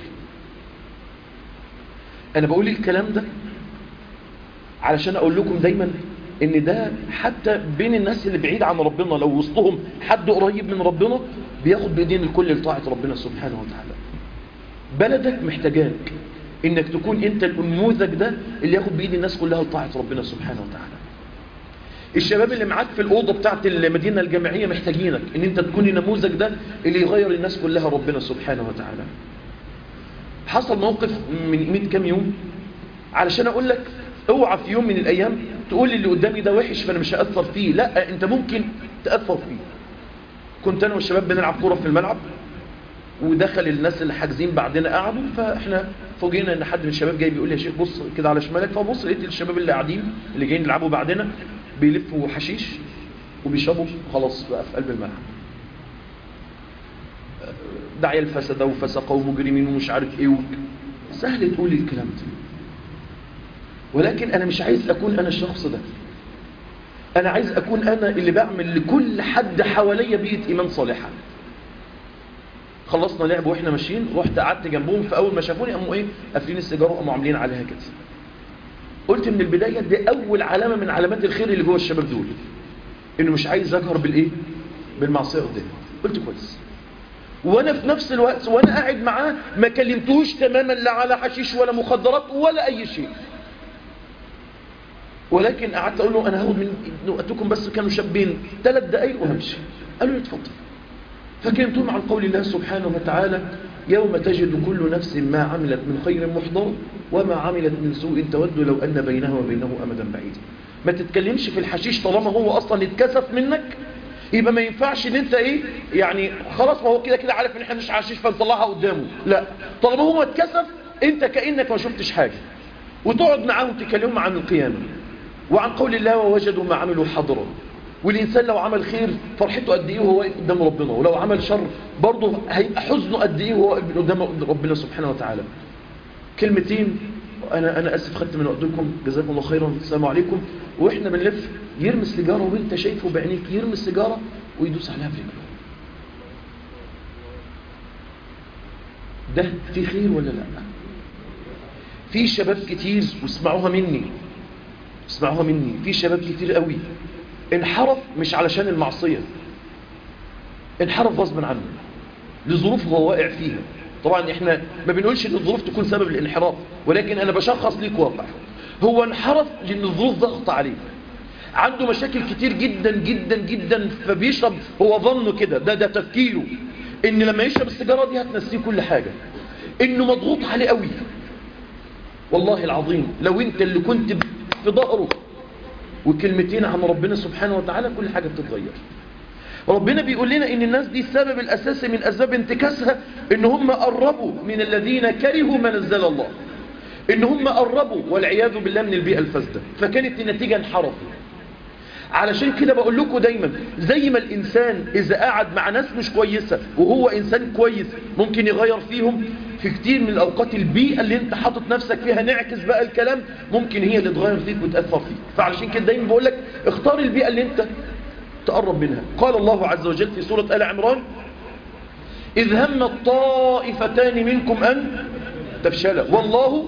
انا بقول الكلام ده علشان اقول لكم دايما ان ده حتى بين الناس اللي بعيد عن ربنا لو وسطهم حد قريب من ربنا بياخد بايدين الكل لطاعة ربنا سبحانه وتعالى بلدك محتاجاك انك تكون انت النموذج ده اللي ياخد بايد الناس كلها لطاعة ربنا سبحانه وتعالى الشباب اللي معاك في الأوضة بتاعت المدينة الجامعية محتاجينك ان انت تكون النموذج ده اللي يغير الناس كلها ربنا سبحانه وتعالى حصل موقف من قيمة كام يوم علشان اقول لك اوعى في يوم من الايام تقول لي اللي قدامي ده وحش فانا مش هاثر فيه لا انت ممكن تاثر فيه كنت انا والشباب بنلعب كوره في الملعب ودخل الناس اللي حاجزين بعدنا قعدوا فاحنا فوجئنا ان حد من الشباب جاي بيقول لي يا شيخ بص كده على شمالك فبص لقيت الشباب اللي قاعدين اللي جايين يلعبوا بعدنا بيلفوا حشيش وبيشربوا خلاص بقى في قلب الملعب داعي الفسد وفسقه ومجرمين ومش عارف ايه و... سهل تقول الكلام ده ولكن انا مش عايز اكون انا الشخص ده انا عايز اكون انا اللي بعمل لكل حد حواليا بيئة ايمان صالحة خلصنا لعب واحنا ماشيين رحت قعدت جنبهم فاول ما شافوني قاموا ايه قافلين السيجاره وقاموا عاملين عليها كده قلت من البدايه دي اول علامه من علامات الخير اللي جوه الشباب دول انه مش عايز اجهر بالايه بالمعصيه قدامي قلت كويس وانا في نفس الوقت وانا قاعد معاه ما كلمتوش تماما لا على حشيش ولا مخدرات ولا اي شيء ولكن قعدت اقول له انا هاخد من وقتكم بس كانوا شابين ثلاث دقايق وهمشي قالوا لي اتفضل فكلمتهم عن قول الله سبحانه وتعالى يوم تجد كل نفس ما عملت من خير محضر وما عملت من سوء تود لو أن بينها وبينه أمدا بعيدا ما تتكلمش في الحشيش طالما هو أصلا اتكسف منك يبقى ما ينفعش ان انت ايه يعني خلاص ما هو كده كده عارف ان احنا مش حشيش فنطلعها قدامه لا طالما هو اتكسف انت كأنك ما شفتش حاجة وتقعد معاهم تكلمهم عن القيامة وعن قول الله ووجدوا ما عملوا حضرا والإنسان لو عمل خير فرحته قد إيه وهو واقف قدام ربنا ولو عمل شر برضه هيبقى حزنه قد إيه وهو واقف قدام ربنا سبحانه وتعالى كلمتين أنا أنا أسف خدت من وقتكم جزاكم الله خيرا السلام عليكم وإحنا بنلف يرمي سيجارة وأنت شايفه بعينيك يرمي سيجارة ويدوس عليها برجله ده في خير ولا لا في شباب كتير واسمعوها مني اسمعوها مني في شباب كتير قوي انحرف مش علشان المعصية انحرف غصبا عنه لظروف هو واقع فيها طبعا احنا ما بنقولش ان الظروف تكون سبب الانحراف ولكن انا بشخص ليك واقع هو انحرف لان الظروف ضغط عليه عنده مشاكل كتير جدا جدا جدا فبيشرب هو ظنه كده ده ده تفكيره ان لما يشرب السيجارة دي هتنسيه كل حاجة انه مضغوط عليه قوي والله العظيم لو انت اللي كنت في ظهره وكلمتين عن ربنا سبحانه وتعالى كل حاجة بتتغير ربنا بيقول لنا ان الناس دي السبب الاساسي من اسباب انتكاسها ان هم قربوا من الذين كرهوا ما نزل الله ان هم قربوا والعياذ بالله من البيئة الفاسدة فكانت النتيجة انحرفوا علشان كده بقول لكم دايما زي ما الانسان اذا قعد مع ناس مش كويسة وهو انسان كويس ممكن يغير فيهم في كتير من الاوقات البيئة اللي انت حاطط نفسك فيها نعكس بقى الكلام ممكن هي اللي تغير فيك وتأثر فيك فعلشان كده دايما بقول لك اختار البيئة اللي انت تقرب منها قال الله عز وجل في سورة آل عمران إذ هم الطائفتان منكم أن تفشلا والله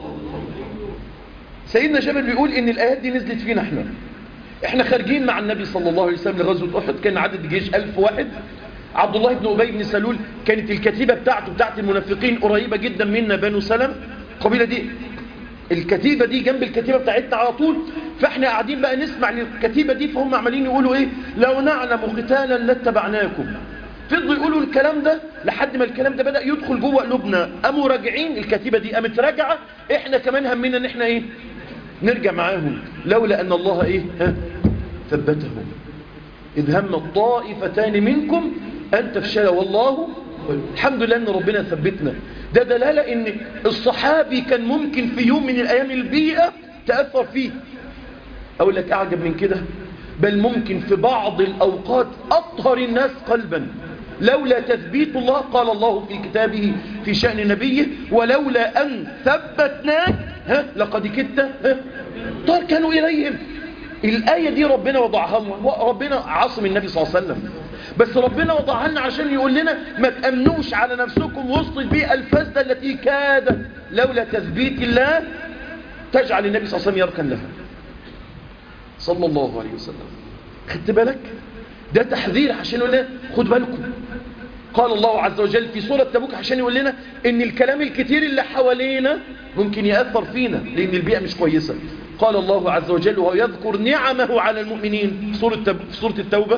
سيدنا جابر بيقول إن الآيات دي نزلت فينا احنا احنا خارجين مع النبي صلى الله عليه وسلم لغزوة أحد كان عدد الجيش ألف واحد عبد الله بن أبي بن سلول كانت الكتيبة بتاعته بتاعت المنافقين قريبة جدا منا بنو سلم القبيلة دي الكتيبة دي جنب الكتيبة بتاعتنا على طول فاحنا قاعدين بقى نسمع للكتيبة دي فهم عمالين يقولوا ايه لو نعلم قتالا لاتبعناكم فضلوا يقولوا الكلام ده لحد ما الكلام ده بدأ يدخل جوه قلوبنا قاموا راجعين الكتيبة دي قامت راجعة احنا كمان همنا ان احنا ايه نرجع معاهم لولا ان الله ايه ها ثبتهم إذ هم الطائفتان منكم أن تفشل والله الحمد لله أن ربنا ثبتنا ده دلالة أن الصحابي كان ممكن في يوم من الأيام البيئة تأثر فيه أقول لك أعجب من كده بل ممكن في بعض الأوقات أطهر الناس قلبا لولا تثبيت الله قال الله في كتابه في شأن نبيه ولولا أن ثبتناك ها لقد كدت ها تركنوا إليهم الآية دي ربنا وضعها ربنا عاصم النبي صلى الله عليه وسلم بس ربنا وضعها لنا عشان يقول لنا ما تأمنوش على نفسكم وسط البيئة الفاسدة التي كادت لولا تثبيت الله تجعل النبي صلى الله عليه وسلم يركن لها صلى الله عليه وسلم خدت بالك ده تحذير عشان يقول لنا خد بالكم قال الله عز وجل في سورة تبوك عشان يقول لنا ان الكلام الكتير اللي حوالينا ممكن يأثر فينا لان البيئة مش كويسة قال الله عز وجل وهو يذكر نعمه على المؤمنين في سورة, تب... في سورة التوبة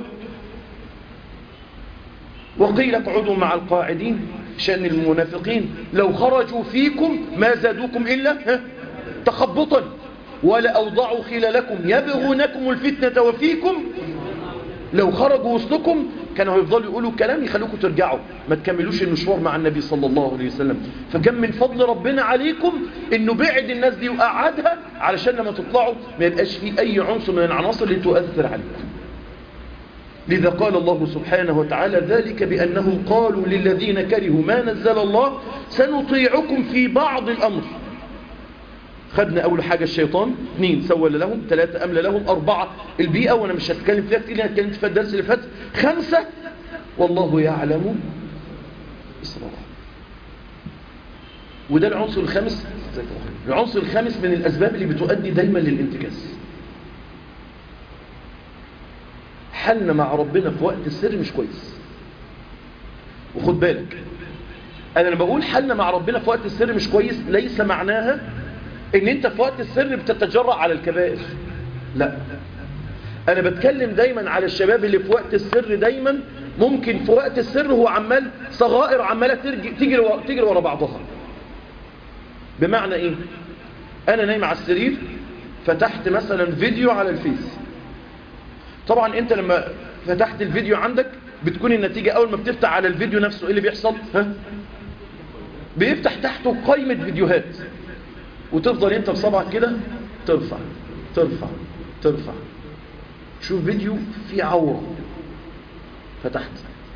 وقيل اقعدوا مع القاعدين شأن المنافقين لو خرجوا فيكم ما زادوكم إلا ها تخبطا ولا أوضعوا خلالكم يبغونكم الفتنة وفيكم لو خرجوا وسطكم كانوا هيفضلوا يقولوا كلام يخلوكم ترجعوا ما تكملوش المشوار مع النبي صلى الله عليه وسلم فكان من فضل ربنا عليكم انه بعد الناس دي وقعدها علشان لما تطلعوا ما يبقاش في اي عنصر من العناصر اللي تؤثر عليكم لذا قال الله سبحانه وتعالى ذلك بأنهم قالوا للذين كرهوا ما نزل الله سنطيعكم في بعض الأمر خدنا أول حاجة الشيطان اثنين سول لهم ثلاثة أمل لهم أربعة البيئة وأنا مش هتكلم فيها كتير أنا اتكلمت في الدرس اللي فات خمسة والله يعلم إسرار وده العنصر الخامس العنصر الخامس من الأسباب اللي بتؤدي دايما للانتكاس حلنا مع ربنا في وقت السر مش كويس وخد بالك أنا لما بقول حلنا مع ربنا في وقت السر مش كويس ليس معناها ان انت في وقت السر بتتجرأ على الكبائر لا انا بتكلم دايما على الشباب اللي في وقت السر دايما ممكن في وقت السر هو عمال صغائر عمالة تجري ورا, تجري ورا بعضها بمعنى ايه انا نايم على السرير فتحت مثلا فيديو على الفيس طبعا انت لما فتحت الفيديو عندك بتكون النتيجة اول ما بتفتح على الفيديو نفسه ايه اللي بيحصل ها بيفتح تحته قائمة فيديوهات وتفضل انت بصبعك كده ترفع ترفع ترفع شوف فيديو فيه عورة فتحت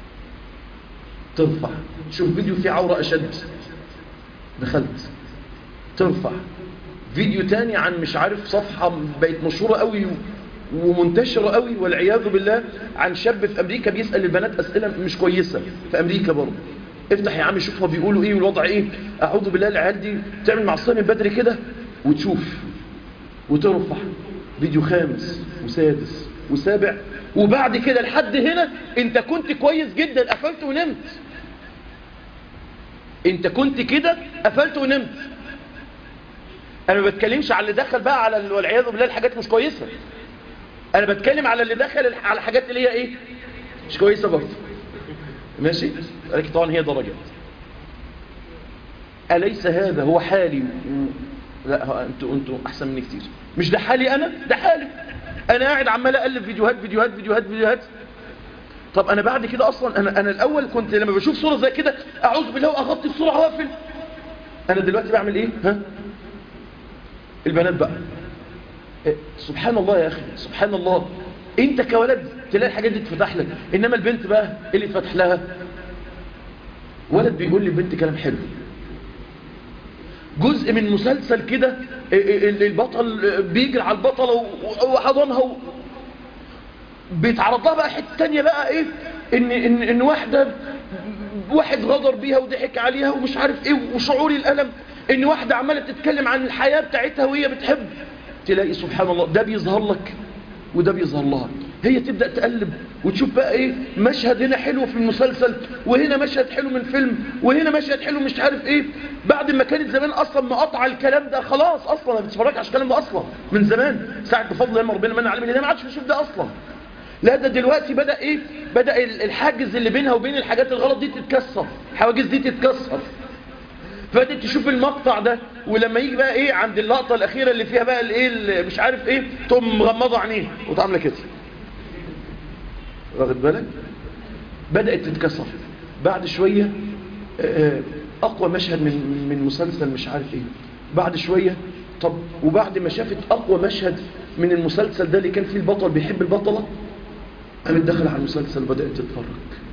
ترفع شوف فيديو فيه عورة أشد دخلت ترفع فيديو تاني عن مش عارف صفحة بقت مشهورة قوي ومنتشرة قوي والعياذ بالله عن شاب في أمريكا بيسأل البنات أسئلة مش كويسة في أمريكا برضه افتح يا عم شوف هو بيقولوا ايه والوضع ايه اعوذ بالله العيال دي تعمل معصيه من بدري كده وتشوف وترفع فيديو خامس وسادس وسابع وبعد كده لحد هنا انت كنت كويس جدا قفلت ونمت انت كنت كده قفلت ونمت انا ما بتكلمش على اللي دخل بقى على والعياذ بالله الحاجات مش كويسه انا بتكلم على اللي دخل على الحاجات اللي هي ايه مش كويسه برضه ماشي لكن طبعا هي درجات أليس هذا هو حالي و... لا انتوا انتوا احسن مني كتير مش ده حالي انا ده حالي انا قاعد عمال اقلب فيديوهات فيديوهات فيديوهات فيديوهات طب انا بعد كده اصلا انا انا الاول كنت لما بشوف صوره زي كده اعوذ بالله واغطي الصوره واقفل انا دلوقتي بعمل ايه ها البنات بقى إيه؟ سبحان الله يا اخي سبحان الله انت كولد تلاقي الحاجات دي تفتح لك انما البنت بقى ايه اللي فتح لها ولد بيقول لي البنت كلام حلو جزء من مسلسل كده البطل بيجري على البطلة وحضنها و... بيتعرض لها بقى حته تانية بقى ايه ان ان ان واحده واحد غدر بيها وضحك عليها ومش عارف ايه وشعور الالم ان واحده عماله تتكلم عن الحياه بتاعتها وهي بتحب تلاقي سبحان الله ده بيظهر لك وده بيظهر لها هي تبدأ تقلب وتشوف بقى ايه مشهد هنا حلو في المسلسل وهنا مشهد حلو من فيلم وهنا مشهد حلو مش عارف ايه بعد ما كانت زمان اصلا مقاطعه الكلام ده خلاص اصلا ما بتتفرجش على الكلام ده اصلا من زمان ساعه بفضل الله ربنا من علم ما عادش بيشوف ده اصلا لا ده دلوقتي بدأ ايه بدأ الحاجز اللي بينها وبين الحاجات الغلط دي تتكسر الحواجز دي تتكسر فبدأت تشوف المقطع ده ولما يجي بقى ايه عند اللقطة الاخيرة اللي فيها بقى الايه مش عارف ايه تقوم مغمضة عينيه وتعمل كده واخد بالك بدأت تتكسر بعد شوية آه، أقوى مشهد من من مسلسل مش عارف إيه بعد شوية طب وبعد ما شافت أقوى مشهد من المسلسل ده اللي كان فيه البطل بيحب البطلة قامت دخل على المسلسل بدأت تتفرج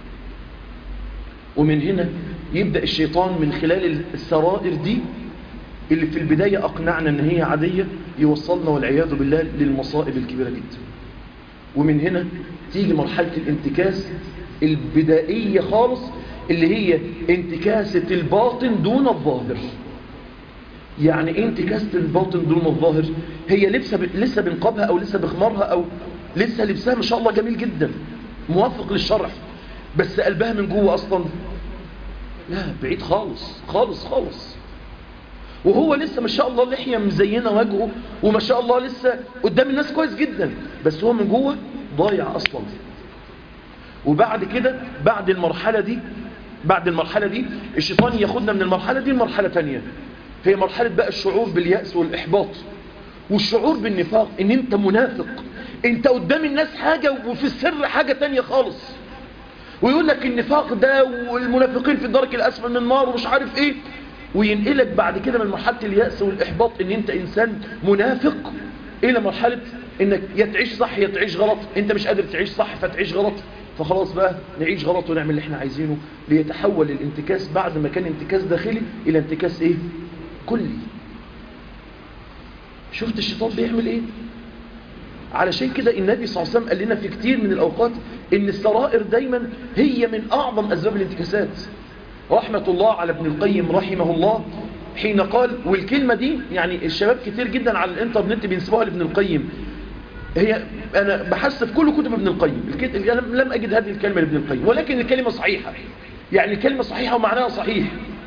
ومن هنا يبدأ الشيطان من خلال السرائر دي اللي في البداية أقنعنا أن هي عادية يوصلنا والعياذ بالله للمصائب الكبيرة جدا ومن هنا تيجي مرحلة الانتكاس البدائية خالص اللي هي انتكاسة الباطن دون الظاهر يعني ايه انتكاسة الباطن دون الظاهر هي لسه ب... لسه بنقابها او لسه بخمارها او لسه لبسها ما شاء الله جميل جدا موافق للشرع بس قلبها من جوه اصلا لا بعيد خالص خالص خالص وهو لسه ما شاء الله لحية مزينة وجهه وما شاء الله لسه قدام الناس كويس جدا بس هو من جوه ضايع اصلا وبعد كده بعد المرحلة دي بعد المرحلة دي الشيطان ياخدنا من المرحلة دي لمرحلة تانية هي مرحلة بقى الشعور باليأس والإحباط والشعور بالنفاق ان انت منافق انت قدام الناس حاجة وفي السر حاجة تانية خالص ويقول لك النفاق ده والمنافقين في الدرك الأسفل من النار ومش عارف ايه وينقلك بعد كده من مرحلة اليأس والإحباط ان انت إنسان منافق إلى مرحلة انك يا تعيش صح يا تعيش غلط انت مش قادر تعيش صح فتعيش غلط فخلاص بقى نعيش غلط ونعمل اللي احنا عايزينه ليتحول الانتكاس بعد ما كان انتكاس داخلي إلى انتكاس ايه كلي شفت الشيطان بيعمل ايه علشان كده النبي صلى الله عليه وسلم قال لنا في كتير من الأوقات ان السرائر دايما هي من أعظم أسباب الانتكاسات رحمة الله على ابن القيم رحمه الله حين قال والكلمة دي يعني الشباب كتير جدا على الانترنت بينسبوها لابن القيم هي أنا بحثت في كل كتب ابن القيم الك- أنا لم أجد هذه الكلمة لابن القيم ولكن الكلمة صحيحة يعني الكلمة صحيحة ومعناها صحيح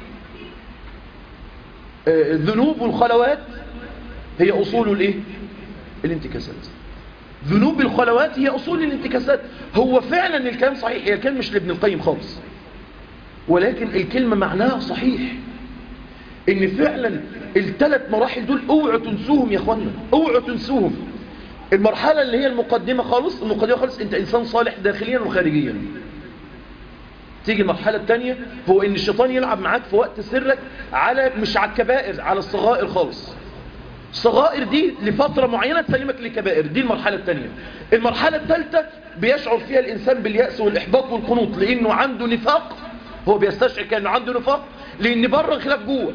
آه، الذنوب والخلوات هي أصول الإيه؟ الانتكاسات ذنوب الخلوات هي أصول الانتكاسات هو فعلا الكلام صحيح هي الكلام مش لابن القيم خالص ولكن الكلمة معناها صحيح ان فعلا الثلاث مراحل دول اوعوا تنسوهم يا اخوانا اوعوا تنسوهم المرحلة اللي هي المقدمة خالص المقدمة خالص انت انسان صالح داخليا وخارجيا تيجي المرحلة الثانية هو ان الشيطان يلعب معاك في وقت سرك على مش على الكبائر على الصغائر خالص الصغائر دي لفترة معينة تسلمك لكبائر دي المرحلة الثانية المرحلة الثالثة بيشعر فيها الإنسان باليأس والإحباط والقنوط لأنه عنده نفاق هو بيستشعر كأنه عنده نفاق لأن بره خلاف جوه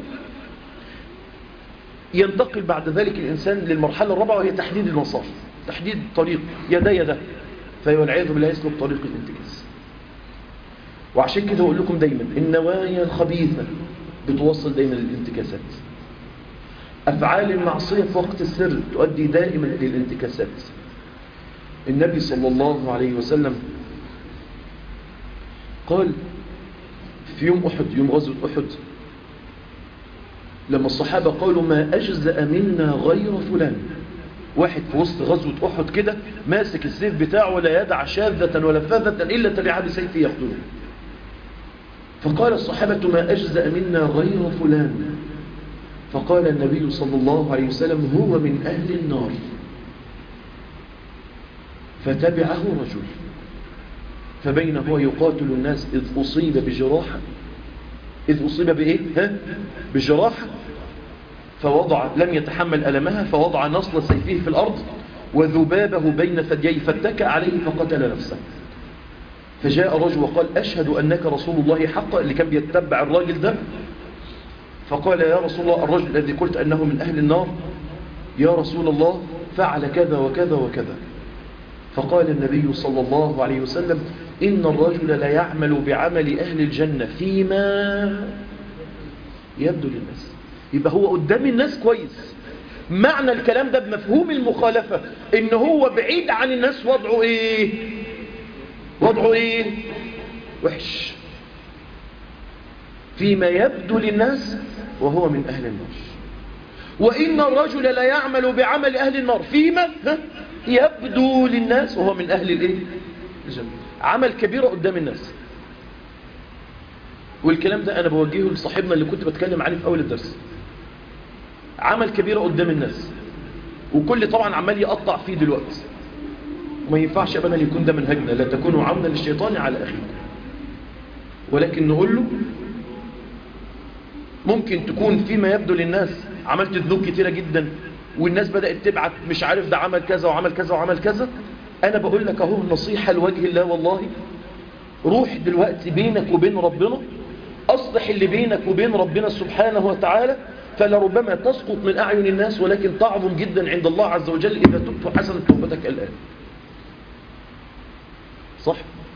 ينتقل بعد ذلك الإنسان للمرحلة الرابعة وهي تحديد المسار تحديد طريق يدا يدا فهو العياذ بالله يسلك طريق الانتكاس وعشان كده أقول لكم دايما النوايا الخبيثة بتوصل دايما للانتكاسات أفعال المعصية في وقت السر تؤدي دائما للانتكاسات النبي صلى الله عليه وسلم قال في يوم أحد يوم غزوة أحد لما الصحابة قالوا ما أجزأ منا غير فلان واحد في وسط غزوة أحد كده ماسك السيف بتاعه ولا يدع شاذة ولا فاذة إلا تبعها بسيفه يقتله فقال الصحابة ما أجزأ منا غير فلان فقال النبي صلى الله عليه وسلم هو من أهل النار فتبعه رجل فبين هو يقاتل الناس إذ أصيب بجراحة إذ أصيب بإيه؟ ها؟ بجراحة فوضع لم يتحمل ألمها فوضع نصل سيفه في الأرض وذبابه بين ثدييه فاتكى عليه فقتل نفسه فجاء رجل وقال أشهد أنك رسول الله حقا اللي كان بيتبع الراجل ده فقال يا رسول الله الرجل الذي قلت أنه من أهل النار يا رسول الله فعل كذا وكذا وكذا فقال النبي صلى الله عليه وسلم إن الرجل لا يعمل بعمل أهل الجنة فيما يبدو للناس يبقى هو قدام الناس كويس معنى الكلام ده بمفهوم المخالفة إن هو بعيد عن الناس وضعه إيه وضعه إيه وحش فيما يبدو للناس وهو من أهل النار وإن الرجل لا يعمل بعمل أهل النار فيما ها؟ يبدو للناس وهو من أهل الإيه؟ الجنة عمل كبيرة قدام الناس والكلام ده أنا بوجهه لصاحبنا اللي كنت بتكلم عليه في أول الدرس عمل كبيرة قدام الناس وكل طبعا عمال يقطع فيه دلوقتي وما ينفعش أبدا يكون ده منهجنا لا تكونوا عونا للشيطان على أخيه ولكن نقول له ممكن تكون فيما يبدو للناس عملت ذنوب كتيرة جدا والناس بدأت تبعت مش عارف ده عمل كذا وعمل كذا وعمل كذا أنا بقول لك أهو نصيحة لوجه الله والله روح دلوقتي بينك وبين ربنا أصلح اللي بينك وبين ربنا سبحانه وتعالى فلربما تسقط من أعين الناس ولكن تعظم جدا عند الله عز وجل إذا تبت حسنة توبتك الآن صح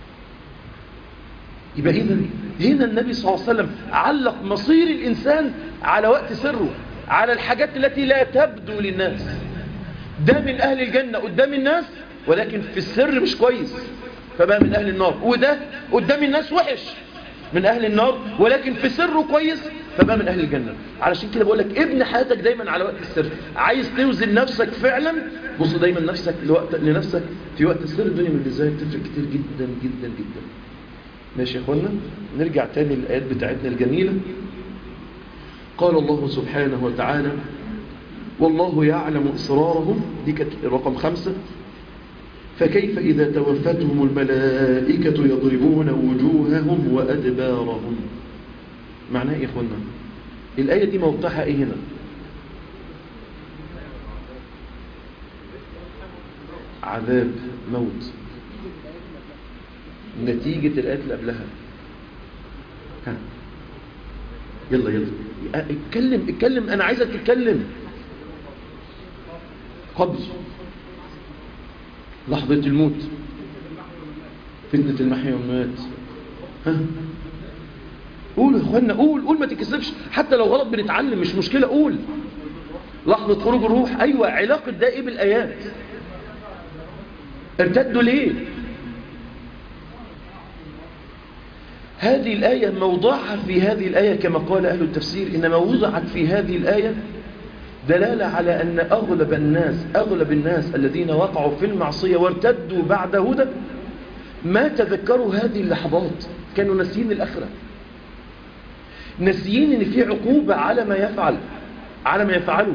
يبقى إذا هنا النبي صلى الله عليه وسلم علق مصير الإنسان على وقت سره على الحاجات التي لا تبدو للناس ده من أهل الجنة قدام الناس ولكن في السر مش كويس فبقى من أهل النار وده قدام الناس وحش من أهل النار ولكن في سره كويس فبقى من أهل الجنة علشان كده بقول لك ابن حياتك دايما على وقت السر عايز توزن نفسك فعلا بص دايما نفسك لوقت لنفسك في وقت السر الدنيا من ازاي بتفرق كتير جدا جدا جدا ماشي يا اخوانا نرجع تاني للآيات بتاعتنا الجميلة قال الله سبحانه وتعالى والله يعلم إسرارهم دي كانت رقم خمسة فكيف إذا توفتهم الملائكة يضربون وجوههم وأدبارهم معناها إيه يا إخوانا الآية دي موقعها إيه هنا عذاب موت نتيجة الآيات اللي قبلها ها يلا يلا اتكلم اتكلم أنا عايزك تتكلم قبل لحظة الموت فتنة المحيا والممات ها قول يا اخوانا قول قول ما تكسبش حتى لو غلط بنتعلم مش مشكلة قول لحظة خروج الروح أيوة علاقة ده إيه بالآيات ارتدوا ليه هذه الآية موضعها في هذه الآية كما قال أهل التفسير إنما وضعت في هذه الآية دلالة على أن أغلب الناس أغلب الناس الذين وقعوا في المعصية وارتدوا بعد هدى ما تذكروا هذه اللحظات كانوا ناسيين الآخرة ناسيين ان في عقوبة على ما يفعل على ما يفعله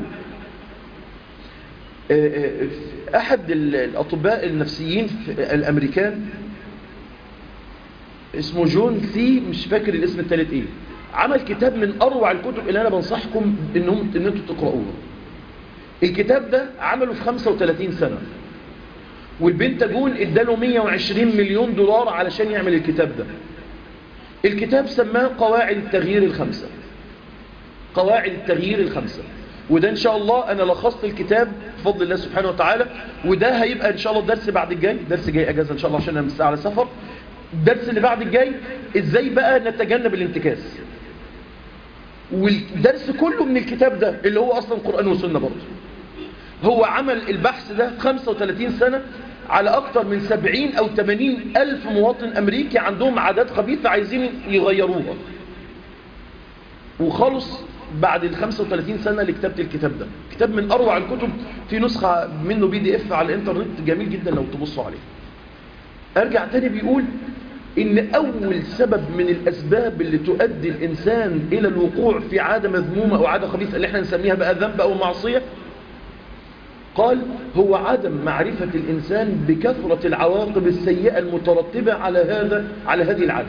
أحد الأطباء النفسيين الأمريكان اسمه جون سي مش فاكر الاسم الثالث ايه عمل كتاب من أروع الكتب اللي أنا بنصحكم إنهم إن انتوا تقرأوها الكتاب ده عمله في 35 سنة والبنتاجون اداله 120 مليون دولار علشان يعمل الكتاب ده الكتاب سماه قواعد التغيير الخمسة قواعد التغيير الخمسة وده ان شاء الله انا لخصت الكتاب بفضل الله سبحانه وتعالى وده هيبقى ان شاء الله الدرس بعد الجاي درس جاي اجازة ان شاء الله عشان انا مستعى على سفر الدرس اللي بعد الجاي ازاي بقى نتجنب الانتكاس والدرس كله من الكتاب ده اللي هو اصلا قرآن وسنة برضه هو عمل البحث ده 35 سنة على أكثر من 70 أو 80 ألف مواطن أمريكي عندهم عادات خبيثة عايزين يغيروها وخلص بعد ال 35 سنة اللي كتبت الكتاب ده كتاب من أروع الكتب في نسخة منه بي دي اف على الانترنت جميل جدا لو تبصوا عليه أرجع تاني بيقول إن أول سبب من الأسباب اللي تؤدي الإنسان إلى الوقوع في عادة مذمومة أو عادة خبيثة اللي احنا نسميها بقى ذنب أو معصية قال هو عدم معرفة الإنسان بكثرة العواقب السيئة المترتبة على هذا على هذه العادة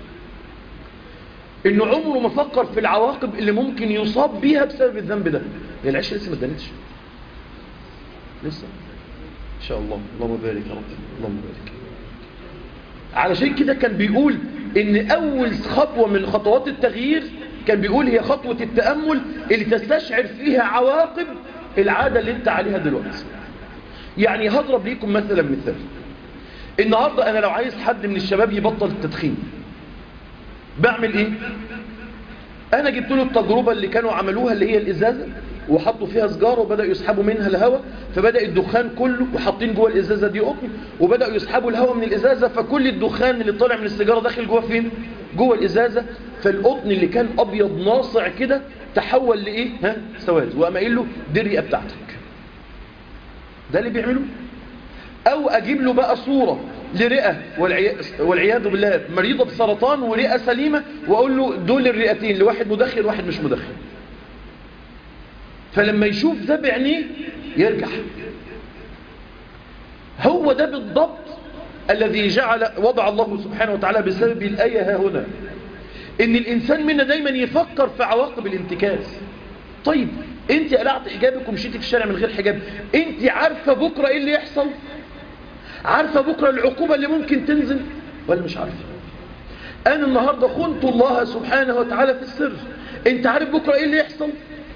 إنه عمره ما فكر في العواقب اللي ممكن يصاب بيها بسبب الذنب ده هي العيش لسه ما اتدنتش لسه إن شاء الله اللهم بارك يا رب اللهم بارك علشان كده كان بيقول إن أول خطوة من خطوات التغيير كان بيقول هي خطوة التأمل اللي تستشعر فيها عواقب العادة اللي انت عليها دلوقتي يعني هضرب ليكم مثلا مثال النهاردة انا لو عايز حد من الشباب يبطل التدخين بعمل ايه انا جبت له التجربة اللي كانوا عملوها اللي هي الازازة وحطوا فيها سجارة وبدأوا يسحبوا منها الهواء فبدأ الدخان كله وحاطين جوه الازازة دي قطن وبدأوا يسحبوا الهواء من الازازة فكل الدخان اللي طالع من السيجارة داخل جوه فين جوه الازازة فالقطن اللي كان ابيض ناصع كده تحول لايه ها سواد وقام قايل له دي الرئه بتاعتك ده اللي بيعمله او اجيب له بقى صوره لرئه والعياذ بالله مريضه بسرطان ورئه سليمه واقول له دول الرئتين لواحد مدخن وواحد مش مدخن فلما يشوف ده بعينيه يرجع هو ده بالضبط الذي جعل وضع الله سبحانه وتعالى بسبب الآية ها هنا ان الانسان منا دايما يفكر في عواقب الانتكاس طيب انت قلعت حجابك ومشيتي في الشارع من غير حجاب انت عارفة بكرة ايه اللي يحصل عارفة بكرة العقوبة اللي ممكن تنزل ولا مش عارفة انا النهاردة خنت الله سبحانه وتعالى في السر انت عارف بكرة ايه اللي يحصل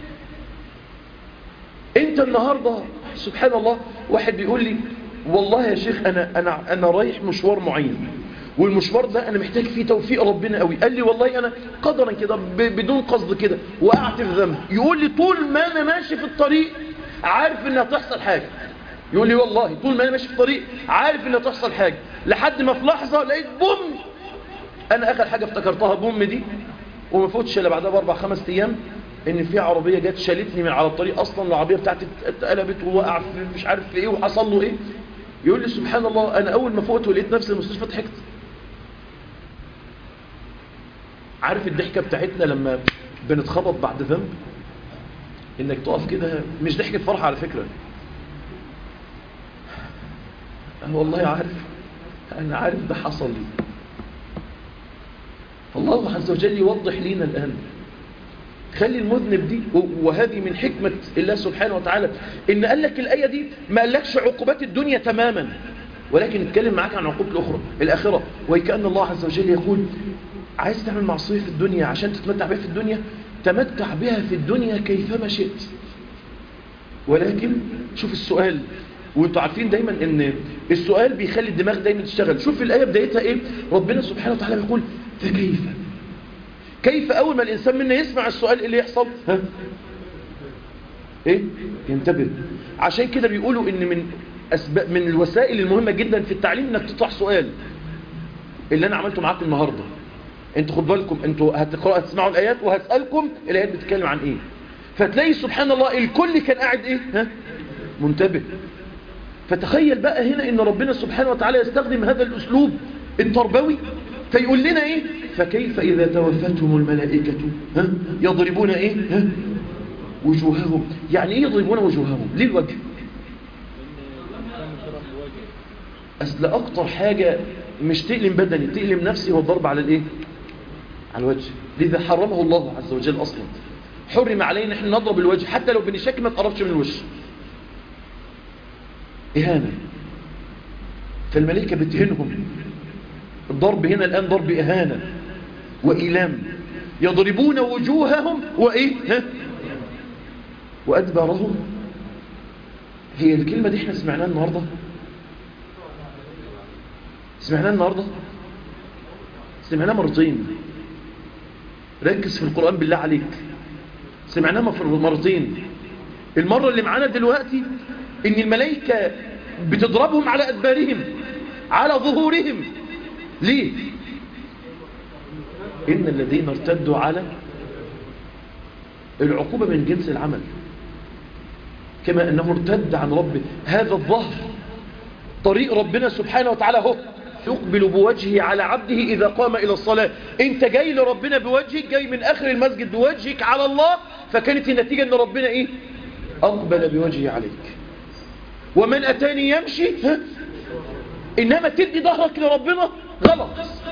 انت النهاردة سبحان الله واحد بيقول لي والله يا شيخ انا انا انا رايح مشوار معين والمشوار ده انا محتاج فيه توفيق ربنا قوي قال لي والله انا قدرا كده ب- بدون قصد كده وقعت في ذنب يقول لي طول ما انا ماشي في الطريق عارف ان هتحصل حاجه يقول لي والله طول ما انا ماشي في الطريق عارف ان هتحصل حاجه لحد ما في لحظه لقيت بوم انا اخر حاجه افتكرتها بوم دي وما فوتش الا بعدها باربع خمس ايام ان في عربيه جت شالتني من على الطريق اصلا العربيه بتاعتي اتقلبت ووقع في مش عارف في ايه وحصل له ايه يقول لي سبحان الله انا اول ما فقت ولقيت نفسي المستشفى ضحكت عارف الضحكه بتاعتنا لما بنتخبط بعد ذنب انك تقف كده مش ضحكه فرحه على فكره أنا والله عارف انا عارف ده حصل لي الله عز وجل يوضح لنا الآن خلي المذنب دي وهذه من حكمة الله سبحانه وتعالى إن قال لك الآية دي ما قالكش عقوبات الدنيا تماما ولكن اتكلم معاك عن عقوبة الأخرى الآخرة وكأن الله عز وجل يقول عايز تعمل معصية في الدنيا عشان تتمتع بها في الدنيا تمتع بها في الدنيا كيفما شئت ولكن شوف السؤال وانتوا عارفين دايما ان السؤال بيخلي الدماغ دايما تشتغل شوف الآية بدايتها ايه ربنا سبحانه وتعالى بيقول فكيف كيف اول ما الانسان منا يسمع السؤال ايه اللي يحصل ها ايه ينتبه عشان كده بيقولوا ان من أسباب من الوسائل المهمة جدا في التعليم انك تطرح سؤال اللي انا عملته معاكم النهاردة انتوا خد بالكم انتوا هتقرأوا هتسمعوا الايات وهسألكم الايات بتتكلم عن ايه فتلاقي سبحان الله الكل كان قاعد ايه ها منتبه فتخيل بقى هنا ان ربنا سبحانه وتعالى يستخدم هذا الاسلوب التربوي فيقول لنا ايه فكيف اذا توفتهم الملائكة ها يضربون ايه ها وجوههم يعني ايه يضربون وجوههم ليه الوجه اصل اكتر حاجة مش تقلم بدني تقلم نفسي هو الضرب على الايه على الوجه لذا حرمه الله عز وجل اصلا حرم علينا احنا نضرب الوجه حتى لو بنشك ما تقربش من الوجه إهانة فالملائكة بتهنهم الضرب هنا الآن ضرب إهانة وإيلام يضربون وجوههم وإيه ها؟ وأدبارهم هي الكلمة دي احنا سمعناها النهاردة سمعناها النهاردة سمعناها مرتين ركز في القرآن بالله عليك سمعناها مرتين المرة اللي معانا دلوقتي ان الملائكة بتضربهم على أدبارهم على ظهورهم ليه إن الذين ارتدوا على العقوبة من جنس العمل كما أنه ارتد عن ربه هذا الظهر طريق ربنا سبحانه وتعالى هو يقبل بوجهه على عبده إذا قام إلى الصلاة انت جاي لربنا بوجهك جاي من آخر المسجد بوجهك على الله فكانت النتيجة أن ربنا إيه أقبل بوجهه عليك ومن أتاني يمشي ها؟ إنما تدي ظهرك لربنا غلط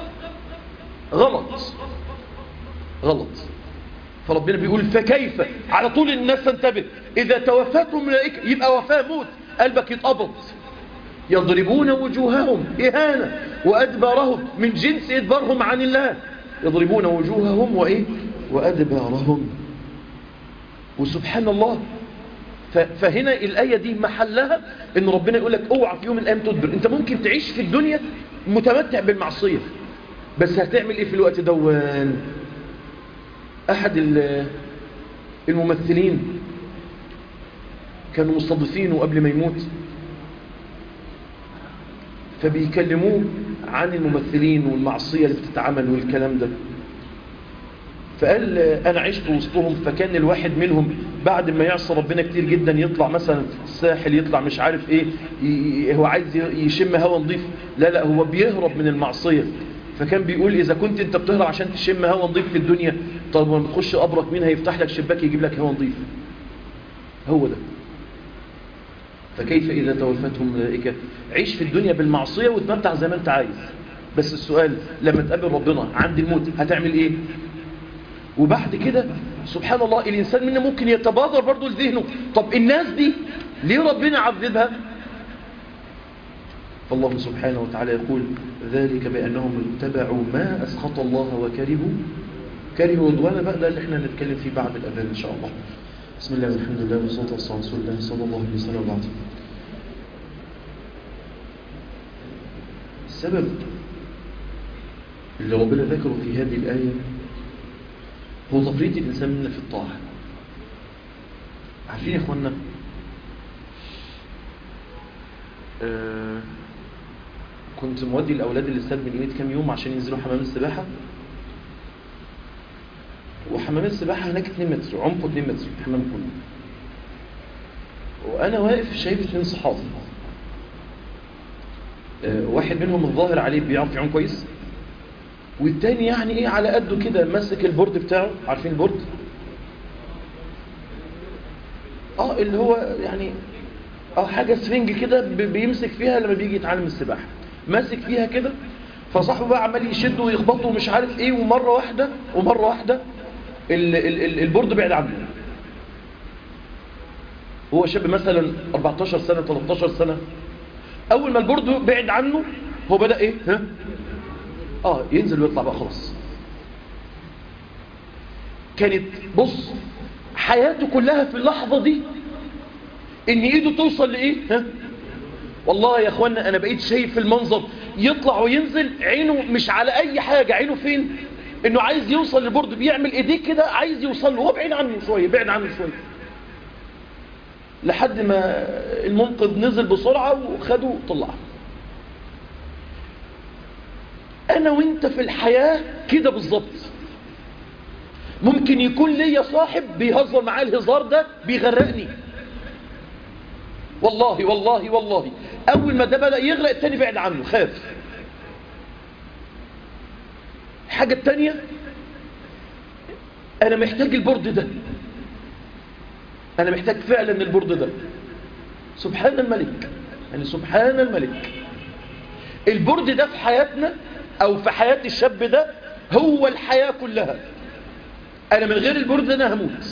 غلط غلط فربنا بيقول فكيف على طول الناس تنتبه إذا توفاتهم ملائكة يبقى وفاة موت قلبك يتقبض يضربون وجوههم إهانة وأدبارهم من جنس إدبارهم عن الله يضربون وجوههم وإيه وأدبارهم وسبحان الله فهنا الآية دي محلها ان ربنا يقول لك اوعى في يوم من الايام تدبر انت ممكن تعيش في الدنيا متمتع بالمعصية بس هتعمل ايه في الوقت دوان احد الممثلين كانوا مستضيفينه قبل ما يموت فبيكلموه عن الممثلين والمعصية اللي بتتعمل والكلام ده فقال انا عشت وسطهم فكان الواحد منهم بعد ما يعصى ربنا كتير جدا يطلع مثلا الساحل يطلع مش عارف ايه هو عايز يشم هوا نظيف لا لا هو بيهرب من المعصية فكان بيقول اذا كنت انت بتهرب عشان تشم هوا نظيف في الدنيا طب لما تخش قبرك مين هيفتح لك شباك يجيب لك هوا نظيف هو ده فكيف اذا توفتهم الملائكة عيش في الدنيا بالمعصية وتمتع زي ما انت عايز بس السؤال لما تقابل ربنا عند الموت هتعمل ايه وبعد كده سبحان الله الإنسان منا ممكن يتبادر برضو لذهنه طب الناس دي ليه ربنا عذبها فالله سبحانه وتعالى يقول ذلك بأنهم اتبعوا ما أسخط الله وكرهوا كرهوا رضوانا بقى ده اللي احنا هنتكلم فيه بعد الأذان إن شاء الله بسم الله والحمد لله والصلاة والسلام على رسول الله صلى الله عليه وسلم وبعد السبب اللي ربنا ذكره في هذه الآية هو تفريط الإنسان منا في الطاعة عارفين يا أخوانا آه كنت مودي الأولاد الاستاد من قيمة كام يوم عشان ينزلوا حمام السباحة وحمام السباحة هناك 2 متر عمقه 2 متر الحمام كله وأنا واقف شايف اثنين صحابي آه واحد منهم الظاهر عليه بيعرف يعوم كويس والتاني يعني ايه على قده كده ماسك البورد بتاعه عارفين البورد اه اللي هو يعني اه حاجة سفنج كده بيمسك فيها لما بيجي يتعلم السباحة ماسك فيها كده فصاحبه بقى عمال يشده ويخبطه ومش عارف ايه ومرة واحدة ومرة واحدة ال ال ال البورد بعد عنه هو شاب مثلا 14 سنة 13 سنة اول ما البورد بعد عنه هو بدأ ايه ها اه ينزل ويطلع بقى خلاص كانت بص حياته كلها في اللحظة دي ان ايده توصل لايه ها والله يا اخوانا انا بقيت شايف المنظر يطلع وينزل عينه مش على اي حاجة عينه فين انه عايز يوصل للبورد بيعمل ايديه كده عايز يوصل له هو بعيد عنه شوية بعيد عنه شوية لحد ما المنقذ نزل بسرعة وخده وطلعه انا وانت في الحياة كده بالظبط ممكن يكون ليا صاحب بيهزر معاه الهزار ده بيغرقني والله والله والله اول ما ده بدأ يغرق التاني بعد عنه خاف الحاجة التانية انا محتاج البورد ده انا محتاج فعلا البورد ده سبحان الملك يعني سبحان الملك البورد ده في حياتنا او في حياة الشاب ده هو الحياة كلها انا من غير البورد ده انا هموت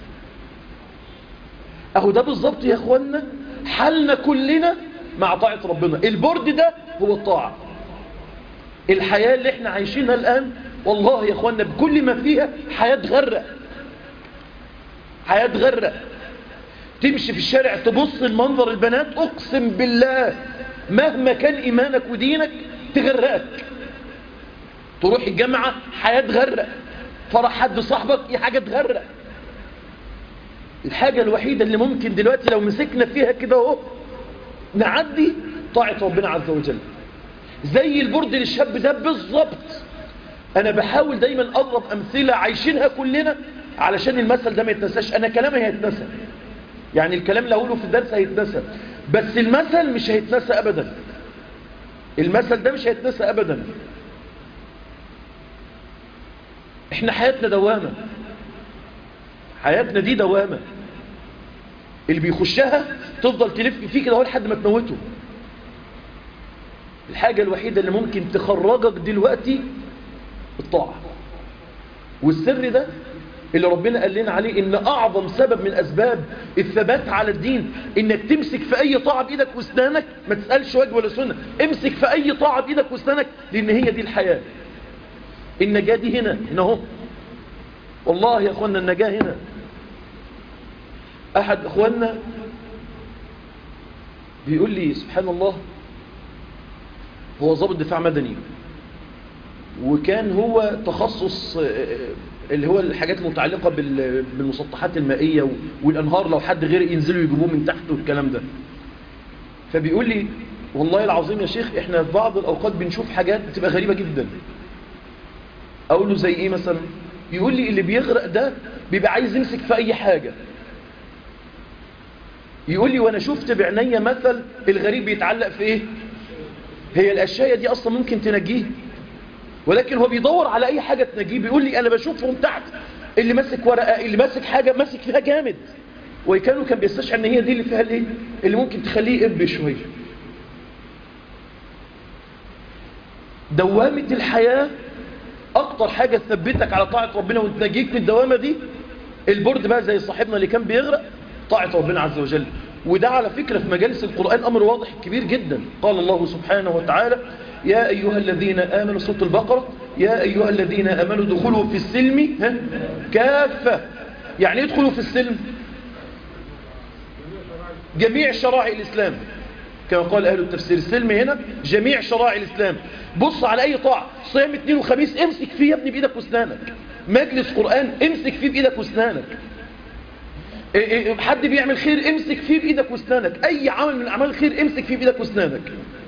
اهو ده بالظبط يا اخوانا حالنا كلنا مع طاعة ربنا البورد ده هو الطاعة الحياة اللي احنا عايشينها الان والله يا اخوانا بكل ما فيها حياة تغرق حياة تغرق تمشي في الشارع تبص المنظر البنات اقسم بالله مهما كان ايمانك ودينك تغرقك تروح الجامعة حياة تغرق فرح حد صاحبك ايه حاجة تغرق الحاجة الوحيدة اللي ممكن دلوقتي لو مسكنا فيها كده اهو نعدي طاعة ربنا عز وجل زي البرد للشاب ده بالظبط انا بحاول دايما اضرب امثلة عايشينها كلنا علشان المثل ده ما يتنساش انا كلامي هيتنسى يعني الكلام اللي هقوله في الدرس هيتنسى بس المثل مش هيتنسى ابدا المثل ده مش هيتنسى ابدا احنا حياتنا دوامة حياتنا دي دوامة اللي بيخشها تفضل تلف فيه كده لحد ما تموته الحاجة الوحيدة اللي ممكن تخرجك دلوقتي الطاعة والسر ده اللي ربنا قال لنا عليه ان اعظم سبب من اسباب الثبات على الدين انك تمسك في اي طاعة بايدك واسنانك ما تسألش وجه ولا سنة امسك في اي طاعة بايدك واسنانك لان هي دي الحياة النجاة دي هنا هنا اهو والله يا اخوانا النجاة هنا احد اخواننا بيقول لي سبحان الله هو ضابط دفاع مدني وكان هو تخصص اللي هو الحاجات المتعلقة بالمسطحات المائية والأنهار لو حد غير ينزلوا يجيبوه من تحت والكلام ده فبيقول لي والله العظيم يا شيخ احنا في بعض الأوقات بنشوف حاجات بتبقى غريبة جدا أقول له زي إيه مثلا يقول لي اللي بيغرق ده بيبقى عايز يمسك في أي حاجة يقول لي وانا شفت بعينيا مثل الغريب بيتعلق في ايه هي الاشياء دي اصلا ممكن تنجيه ولكن هو بيدور على اي حاجة تنجيه بيقول لي انا بشوفهم تحت اللي ماسك ورقة اللي ماسك حاجة ماسك فيها جامد وكانوا كان بيستشعر ان هي دي اللي فيها الايه اللي ممكن تخليه يقب شوية دوامة الحياة اكتر حاجة تثبتك على طاعة ربنا وتنجيك من الدوامة دي البرد بقى زي صاحبنا اللي كان بيغرق طاعة ربنا عز وجل وده على فكرة في مجالس القرآن أمر واضح كبير جدا قال الله سبحانه وتعالى يا أيها الذين آمنوا سورة البقرة يا أيها الذين آمنوا دخلوا في السلم ها كافة يعني يدخلوا في السلم جميع شرائع الإسلام كما قال أهل التفسير السلم هنا جميع شرائع الإسلام بص على أي طاعة صيام اثنين وخميس امسك فيه يا ابني بإيدك واسنانك مجلس قرآن امسك فيه بإيدك واسنانك إيه إيه حد بيعمل خير امسك فيه بإيدك واسنانك أي عمل من أعمال الخير امسك فيه بإيدك واسنانك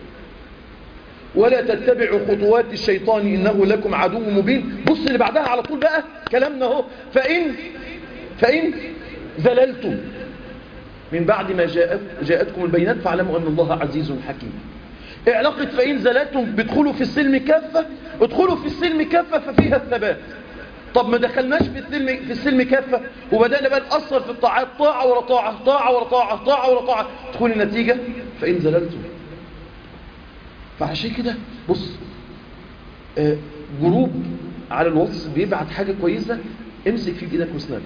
ولا تتبعوا خطوات الشيطان إنه لكم عدو مبين بص اللي بعدها على طول بقى كلامنا اهو فإن فإن زللتم من بعد ما جاءت جاءتكم البينات فاعلموا أن الله عزيز حكيم علاقة فإن زللتم بيدخلوا في السلم كافة ادخلوا في السلم كافة ففيها الثبات طب ما دخلناش في السلم في السلم كافة وبدأنا بقى نأثر في الطاعات طاعة ورا طاعة طاعة ورا طاعة طاعة ورا طاعة تكون النتيجة فإن زللتم فعشان كده بص آه جروب على الواتس بيبعت حاجة كويسة امسك في ايدك واسنانك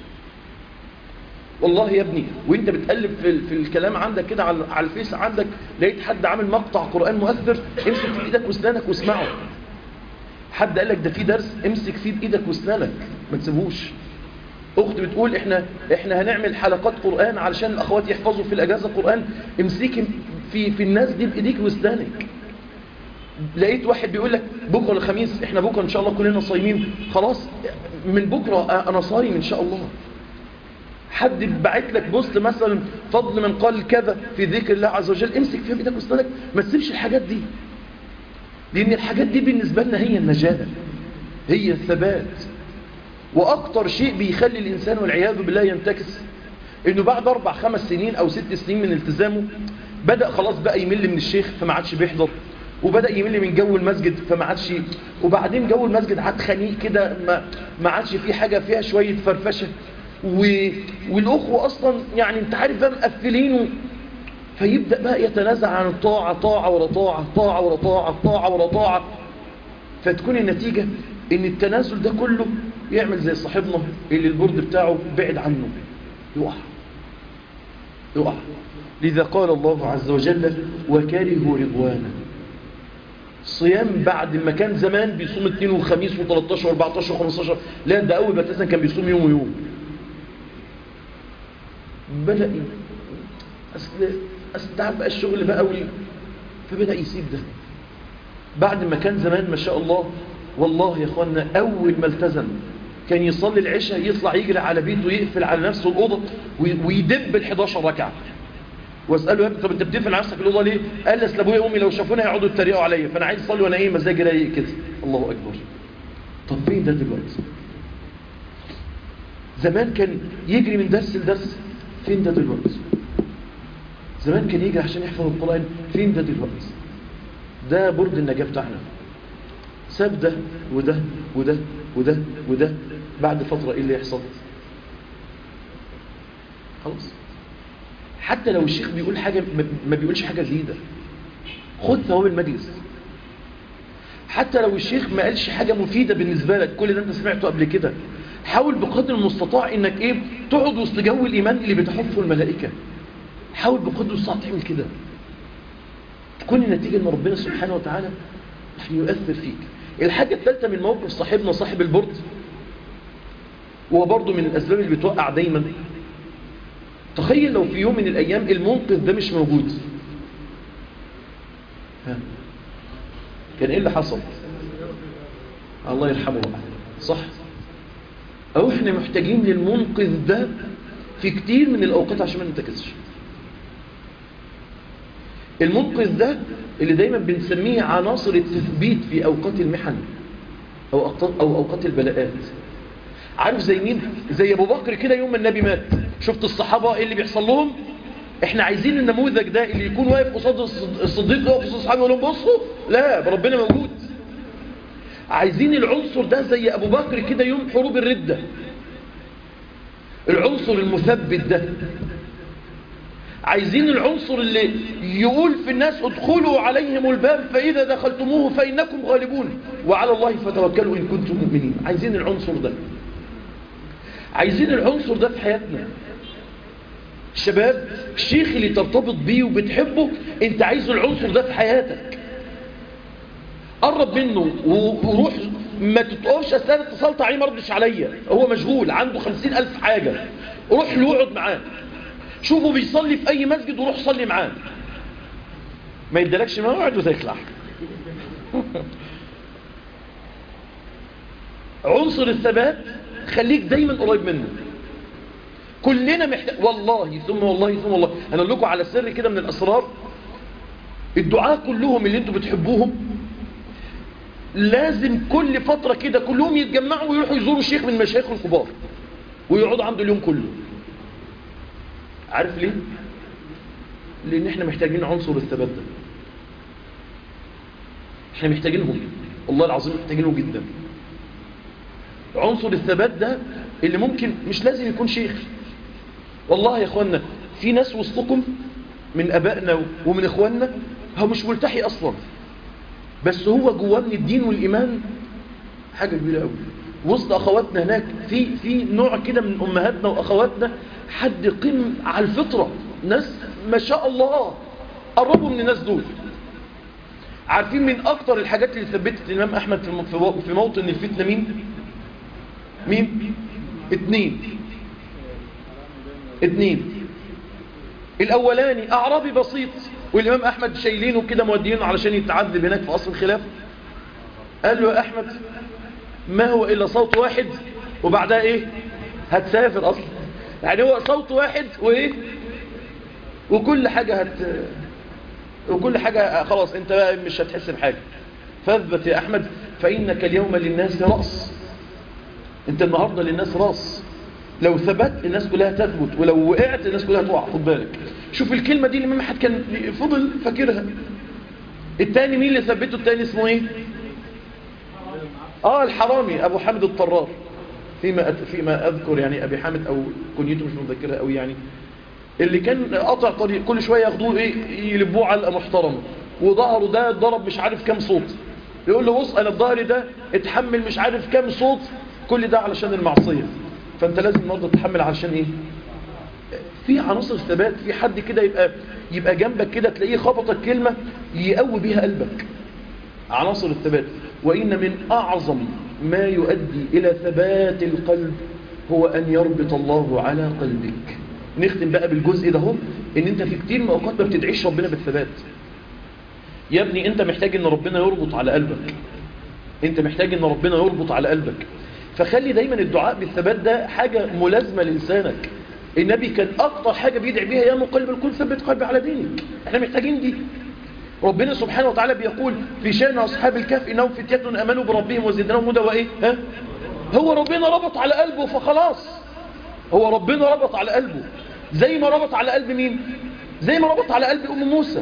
والله يا ابني وانت بتقلب في, في الكلام عندك كده على, على الفيس عندك لقيت حد عامل مقطع قرآن مؤثر امسك في ايدك واسنانك واسمعه حد قال لك ده في درس امسك فيه بايدك واسنانك ما تسيبوش اخت بتقول احنا احنا هنعمل حلقات قرآن علشان الاخوات يحفظوا في الاجازة قرآن امسكي في في الناس دي بايديك واسنانك لقيت واحد بيقول لك بكره الخميس احنا بكره ان شاء الله كلنا صايمين خلاص من بكره انا صايم ان شاء الله حد باعت لك بوست مثلا فضل من قال كذا في ذكر الله عز وجل امسك فيها بايدك واسنانك ما تسيبش الحاجات دي لان الحاجات دي بالنسبه لنا هي النجاه هي الثبات واكتر شيء بيخلي الانسان والعياذ بالله ينتكس انه بعد اربع خمس سنين او ست سنين من التزامه بدأ خلاص بقى يمل من الشيخ فما عادش بيحضر وبدأ يمل من جو المسجد فما عادش وبعدين جو المسجد عاد خنيق كده ما ما عادش فيه حاجة فيها شوية فرفشة و... والأخوة أصلا يعني انت عارف بقى مقفلينه فيبدأ بقى يتنازع عن الطاعة طاعة ورا طاعة طاعة ورا طاعة طاعة ورا طاعة فتكون النتيجة ان التنازل ده كله يعمل زي صاحبنا اللي البرد بتاعه بعد عنه يقع يقع لذا قال الله عز وجل وكرهوا رضوانا صيام بعد ما كان زمان بيصوم اثنين وخميس و13 و14 و15 لا ده اول ما التزم كان بيصوم يوم ويوم بدأ اصل اصل تعب بقى الشغل بقى قوي فبدأ يسيب ده بعد ما كان زمان ما شاء الله والله يا اخوانا اول ما التزم كان يصلي العشاء يطلع يجري على بيته يقفل على نفسه الأوضة ويدب ال 11 ركعة واسأله يا ابني طب انت بتقفل على نفسك الأوضة ليه؟ قال لي اصل ابويا وامي لو شافوني هيقعدوا يتريقوا عليا فانا عايز اصلي وانا ايه مزاجي رايق كده الله اكبر طب فين ده دلوقتي؟ زمان كان يجري من درس لدرس فين ده دلوقتي؟ زمان كان يجري عشان يحفظ القرآن فين ده دلوقتي؟ ده برد النجاة بتاعنا ساب ده وده وده وده وده بعد فترة ايه اللي يحصل خلاص حتى لو الشيخ بيقول حاجة ما بيقولش حاجة جديدة خد ثواب المجلس حتى لو الشيخ ما قالش حاجة مفيدة بالنسبة لك كل ده انت سمعته قبل كده حاول بقدر المستطاع انك ايه تقعد وسط جو الايمان اللي بتحفه الملائكة حاول بقدر المستطاع تعمل كده تكون النتيجة ان ربنا سبحانه وتعالى يؤثر فيك الحاجة الثالثة من موقف صاحبنا صاحب البرد وهو برضه من الأسباب اللي بتوقع دايما تخيل لو في يوم من الأيام المنقذ ده مش موجود ها. كان إيه اللي حصل الله يرحمه بقى صح أو إحنا محتاجين للمنقذ ده في كتير من الأوقات عشان ما ننتكسش المنقذ ده اللي دايما بنسميه عناصر التثبيت في أوقات المحن أو أوقات, أو أوقات البلاءات عارف زي مين زي أبو بكر كده يوم ما النبي مات شفت الصحابة إيه اللي بيحصل لهم احنا عايزين النموذج ده اللي يكون واقف قصاد الصديق يقف قصاد الصحابه يقول لهم بصوا لا ربنا موجود عايزين العنصر ده زي ابو بكر كده يوم حروب الرده العنصر المثبت ده عايزين العنصر اللي يقول في الناس ادخلوا عليهم الباب فإذا دخلتموه فإنكم غالبون وعلى الله فتوكلوا إن كنتم مؤمنين عايزين العنصر ده عايزين العنصر ده في حياتنا شباب الشيخ اللي ترتبط بيه وبتحبه انت عايز العنصر ده في حياتك قرب منه وروح ما تتقفش اصل انا اتصلت عليه ما ردش عليا هو مشغول عنده خمسين الف حاجة روح له اقعد معاه شوفه بيصلي في اي مسجد وروح صلي معاه ما يدلكش موعد وتخلع عنصر الثبات خليك دايما قريب منه كلنا محتاج والله ثم والله ثم والله انا اقول لكم على سر كده من الاسرار الدعاء كلهم اللي انتوا بتحبوهم لازم كل فترة كده كلهم يتجمعوا ويروحوا يزوروا شيخ من مشايخ الكبار ويقعدوا عنده اليوم كله عارف ليه لان احنا محتاجين عنصر الثبات ده احنا محتاجينهم والله العظيم محتاجينه جدا عنصر الثبات ده اللي ممكن مش لازم يكون شيخ والله يا اخوانا في ناس وسطكم من ابائنا ومن اخواننا هو مش ملتحي اصلا بس هو جواه من الدين والايمان حاجه كبيره قوي وسط اخواتنا هناك في في نوع كده من امهاتنا واخواتنا حد قم على الفطره ناس ما شاء الله قربوا من الناس دول عارفين من اكتر الحاجات اللي ثبتت الامام احمد في في موطن الفتنه مين مين اتنين اتنين الاولاني اعرابي بسيط والامام احمد شايلينه كده مودينه علشان يتعذب هناك في اصل الخلاف قال له يا احمد ما هو الا صوت واحد وبعدها ايه هتسافر اصلا يعني هو صوت واحد وايه وكل حاجة هت وكل حاجة خلاص انت بقى مش هتحس بحاجة فاثبت يا احمد فانك اليوم للناس رأس انت النهاردة للناس راس لو ثبت الناس كلها تثبت ولو وقعت الناس كلها تقع خد بالك شوف الكلمة دي الامام احمد كان فضل فاكرها التاني مين اللي ثبته التاني اسمه ايه اه الحرامي ابو حامد الطرار فيما فيما اذكر يعني ابي حامد او كنيته مش متذكرها قوي يعني اللي كان قطع طريق كل شويه ياخدوه ايه يلبوه علقه محترمه وظهره ده ضرب مش عارف كام صوت يقول له بص انا الظهر ده اتحمل مش عارف كام صوت كل ده علشان المعصيه فانت لازم النهارده تتحمل علشان ايه في عناصر ثبات في حد كده يبقى يبقى جنبك كده تلاقيه خبطك كلمه يقوي بيها قلبك عناصر الثبات وان من اعظم ما يؤدي الى ثبات القلب هو ان يربط الله على قلبك نختم بقى بالجزء ده هو ان انت في كتير من اوقات ما بتدعيش ربنا بالثبات يا ابني انت محتاج ان ربنا يربط على قلبك انت محتاج ان ربنا يربط على قلبك فخلي دايما الدعاء بالثبات ده حاجة ملازمة لإنسانك النبي كان أكتر حاجة بيدعي بيها يا مقلب القلب ثبت قلبي على دينك احنا محتاجين دي ربنا سبحانه وتعالى بيقول في شأن أصحاب الكهف إنهم فتية أمنوا بربهم وزدناهم هدى وإيه ها؟ هو ربنا ربط على قلبه فخلاص هو ربنا ربط على قلبه زي ما ربط على قلب مين زي ما ربط على قلب أم موسى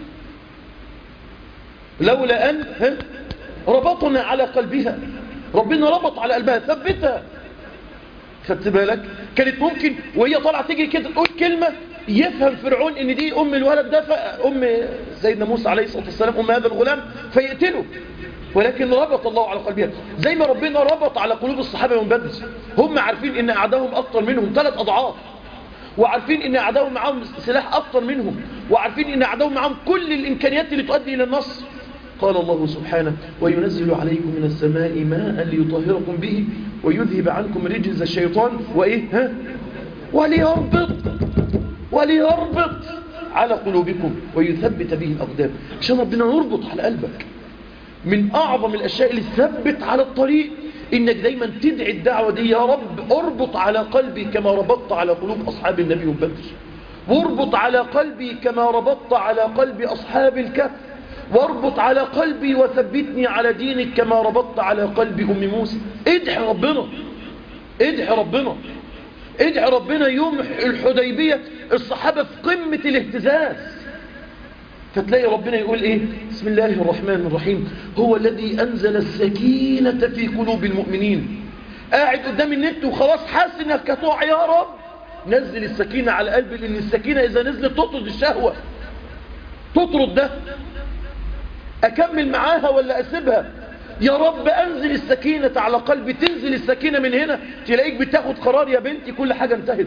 لولا أن ها؟ ربطنا على قلبها ربنا ربط على قلبها ثبتها خدت بالك كانت ممكن وهي طالعه تيجي كده تقول كلمة يفهم فرعون ان دي ام الولد ده ام سيدنا موسى عليه الصلاة والسلام ام هذا الغلام فيقتله ولكن ربط الله على قلبها زي ما ربنا ربط على قلوب الصحابة من بدر هم عارفين ان اعدائهم اكتر منهم ثلاث اضعاف وعارفين ان اعدائهم معاهم سلاح اكتر منهم وعارفين ان اعدائهم معاهم كل الامكانيات اللي تؤدي الى النصر قال الله سبحانه وينزل عليكم من السماء ماء ليطهركم به ويذهب عنكم رجز الشيطان وإيه ها وليربط وليربط على قلوبكم ويثبت به الأقدام عشان ربنا يربط على قلبك من أعظم الأشياء اللي تثبت على الطريق إنك دايما تدعي الدعوة دي يا رب اربط على قلبي كما ربطت على قلوب أصحاب النبي وبدر واربط على قلبي كما ربطت على قلب أصحاب الكهف واربط على قلبي وثبتني على دينك كما ربطت على قلب أم موسى ادعي ربنا ادعي ربنا ادعي ربنا يوم الحديبية الصحابة في قمة الاهتزاز فتلاقي ربنا يقول ايه بسم الله الرحمن الرحيم هو الذي أنزل السكينة في قلوب المؤمنين قاعد قدام النت وخلاص حاسس انك هتقع يا رب نزل السكينة على قلبي لأن السكينة إذا نزلت تطرد الشهوة تطرد ده أكمل معاها ولا أسيبها يا رب أنزل السكينة على قلبي تنزل السكينة من هنا تلاقيك بتاخد قرار يا بنتي كل حاجة انتهت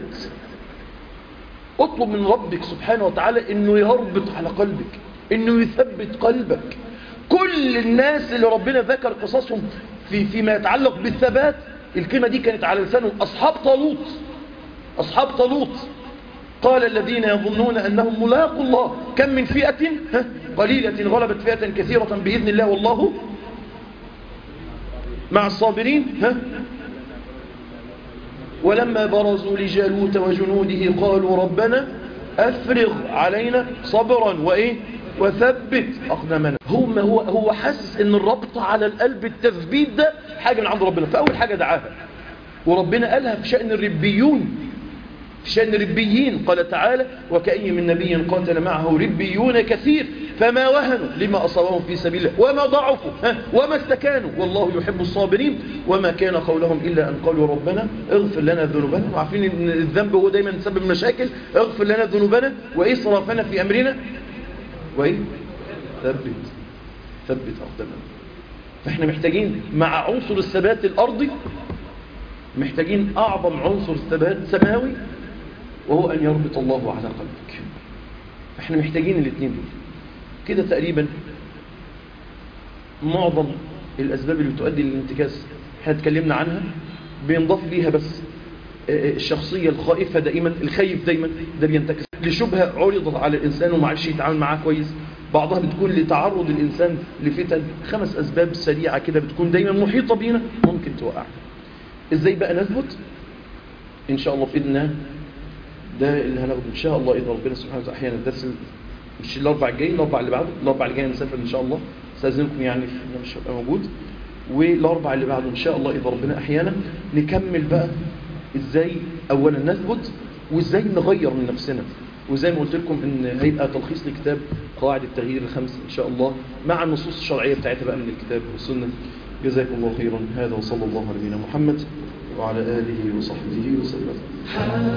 اطلب من ربك سبحانه وتعالى انه يربط على قلبك انه يثبت قلبك كل الناس اللي ربنا ذكر قصصهم في فيما يتعلق بالثبات الكلمة دي كانت على لسانهم أصحاب طالوت أصحاب طالوت قال الذين يظنون أنهم ملاقوا الله كم من فئة ها؟ قليلة غلبت فئة كثيرة بإذن الله والله مع الصابرين ها؟ ولما برزوا لجالوت وجنوده قالوا ربنا أفرغ علينا صبرا وإيه وثبت أقدامنا هو ما هو هو حاسس ان الربط على القلب التثبيت ده حاجة من عند ربنا فأول حاجة دعاها وربنا قالها في شأن الربيون في شأن الربيين قال تعالى وكأي من نبي قاتل معه ربيون كثير فما وهنوا لما أصابهم في سبيل الله وما ضعفوا ها وما استكانوا والله يحب الصابرين وما كان قولهم إلا أن قالوا ربنا اغفر لنا ذنوبنا وعارفين أن الذنب هو دايما سبب مشاكل اغفر لنا ذنوبنا وإسرافنا في أمرنا وإيه ثبت ثبت أقدامنا فإحنا محتاجين مع عنصر الثبات الأرضي محتاجين أعظم عنصر الثبات سماوي وهو أن يربط الله على قلبك احنا محتاجين الاثنين دول كده تقريبا معظم الأسباب اللي تؤدي للانتكاس احنا اتكلمنا عنها بينضاف ليها بس الشخصية الخائفة دائما الخايف دايما ده بينتكس لشبهة عرضت على الإنسان ومعرفش يتعامل معاه كويس بعضها بتكون لتعرض الإنسان لفتن خمس أسباب سريعة كده بتكون دايما محيطة بينا ممكن توقع إزاي بقى نثبت إن شاء الله في إذنها ده اللي هناخده إن شاء الله إذا ربنا سبحانه وتعالى أحيانا الدرس مش الأربع الجاي الأربع اللي بعده الأربع اللي جاي نسافر إن شاء الله استاذنكم يعني أنا مش هبقى موجود والأربع اللي بعده إن شاء الله إذا ربنا أحيانا نكمل بقى إزاي أولا نثبت وإزاي نغير من نفسنا وزي ما قلت لكم ان هيبقى تلخيص لكتاب قواعد التغيير الخمس ان شاء الله مع النصوص الشرعيه بتاعتها بقى من الكتاب والسنه جزاكم الله خيرا هذا وصلى الله على نبينا محمد وعلى اله وصحبه وسلم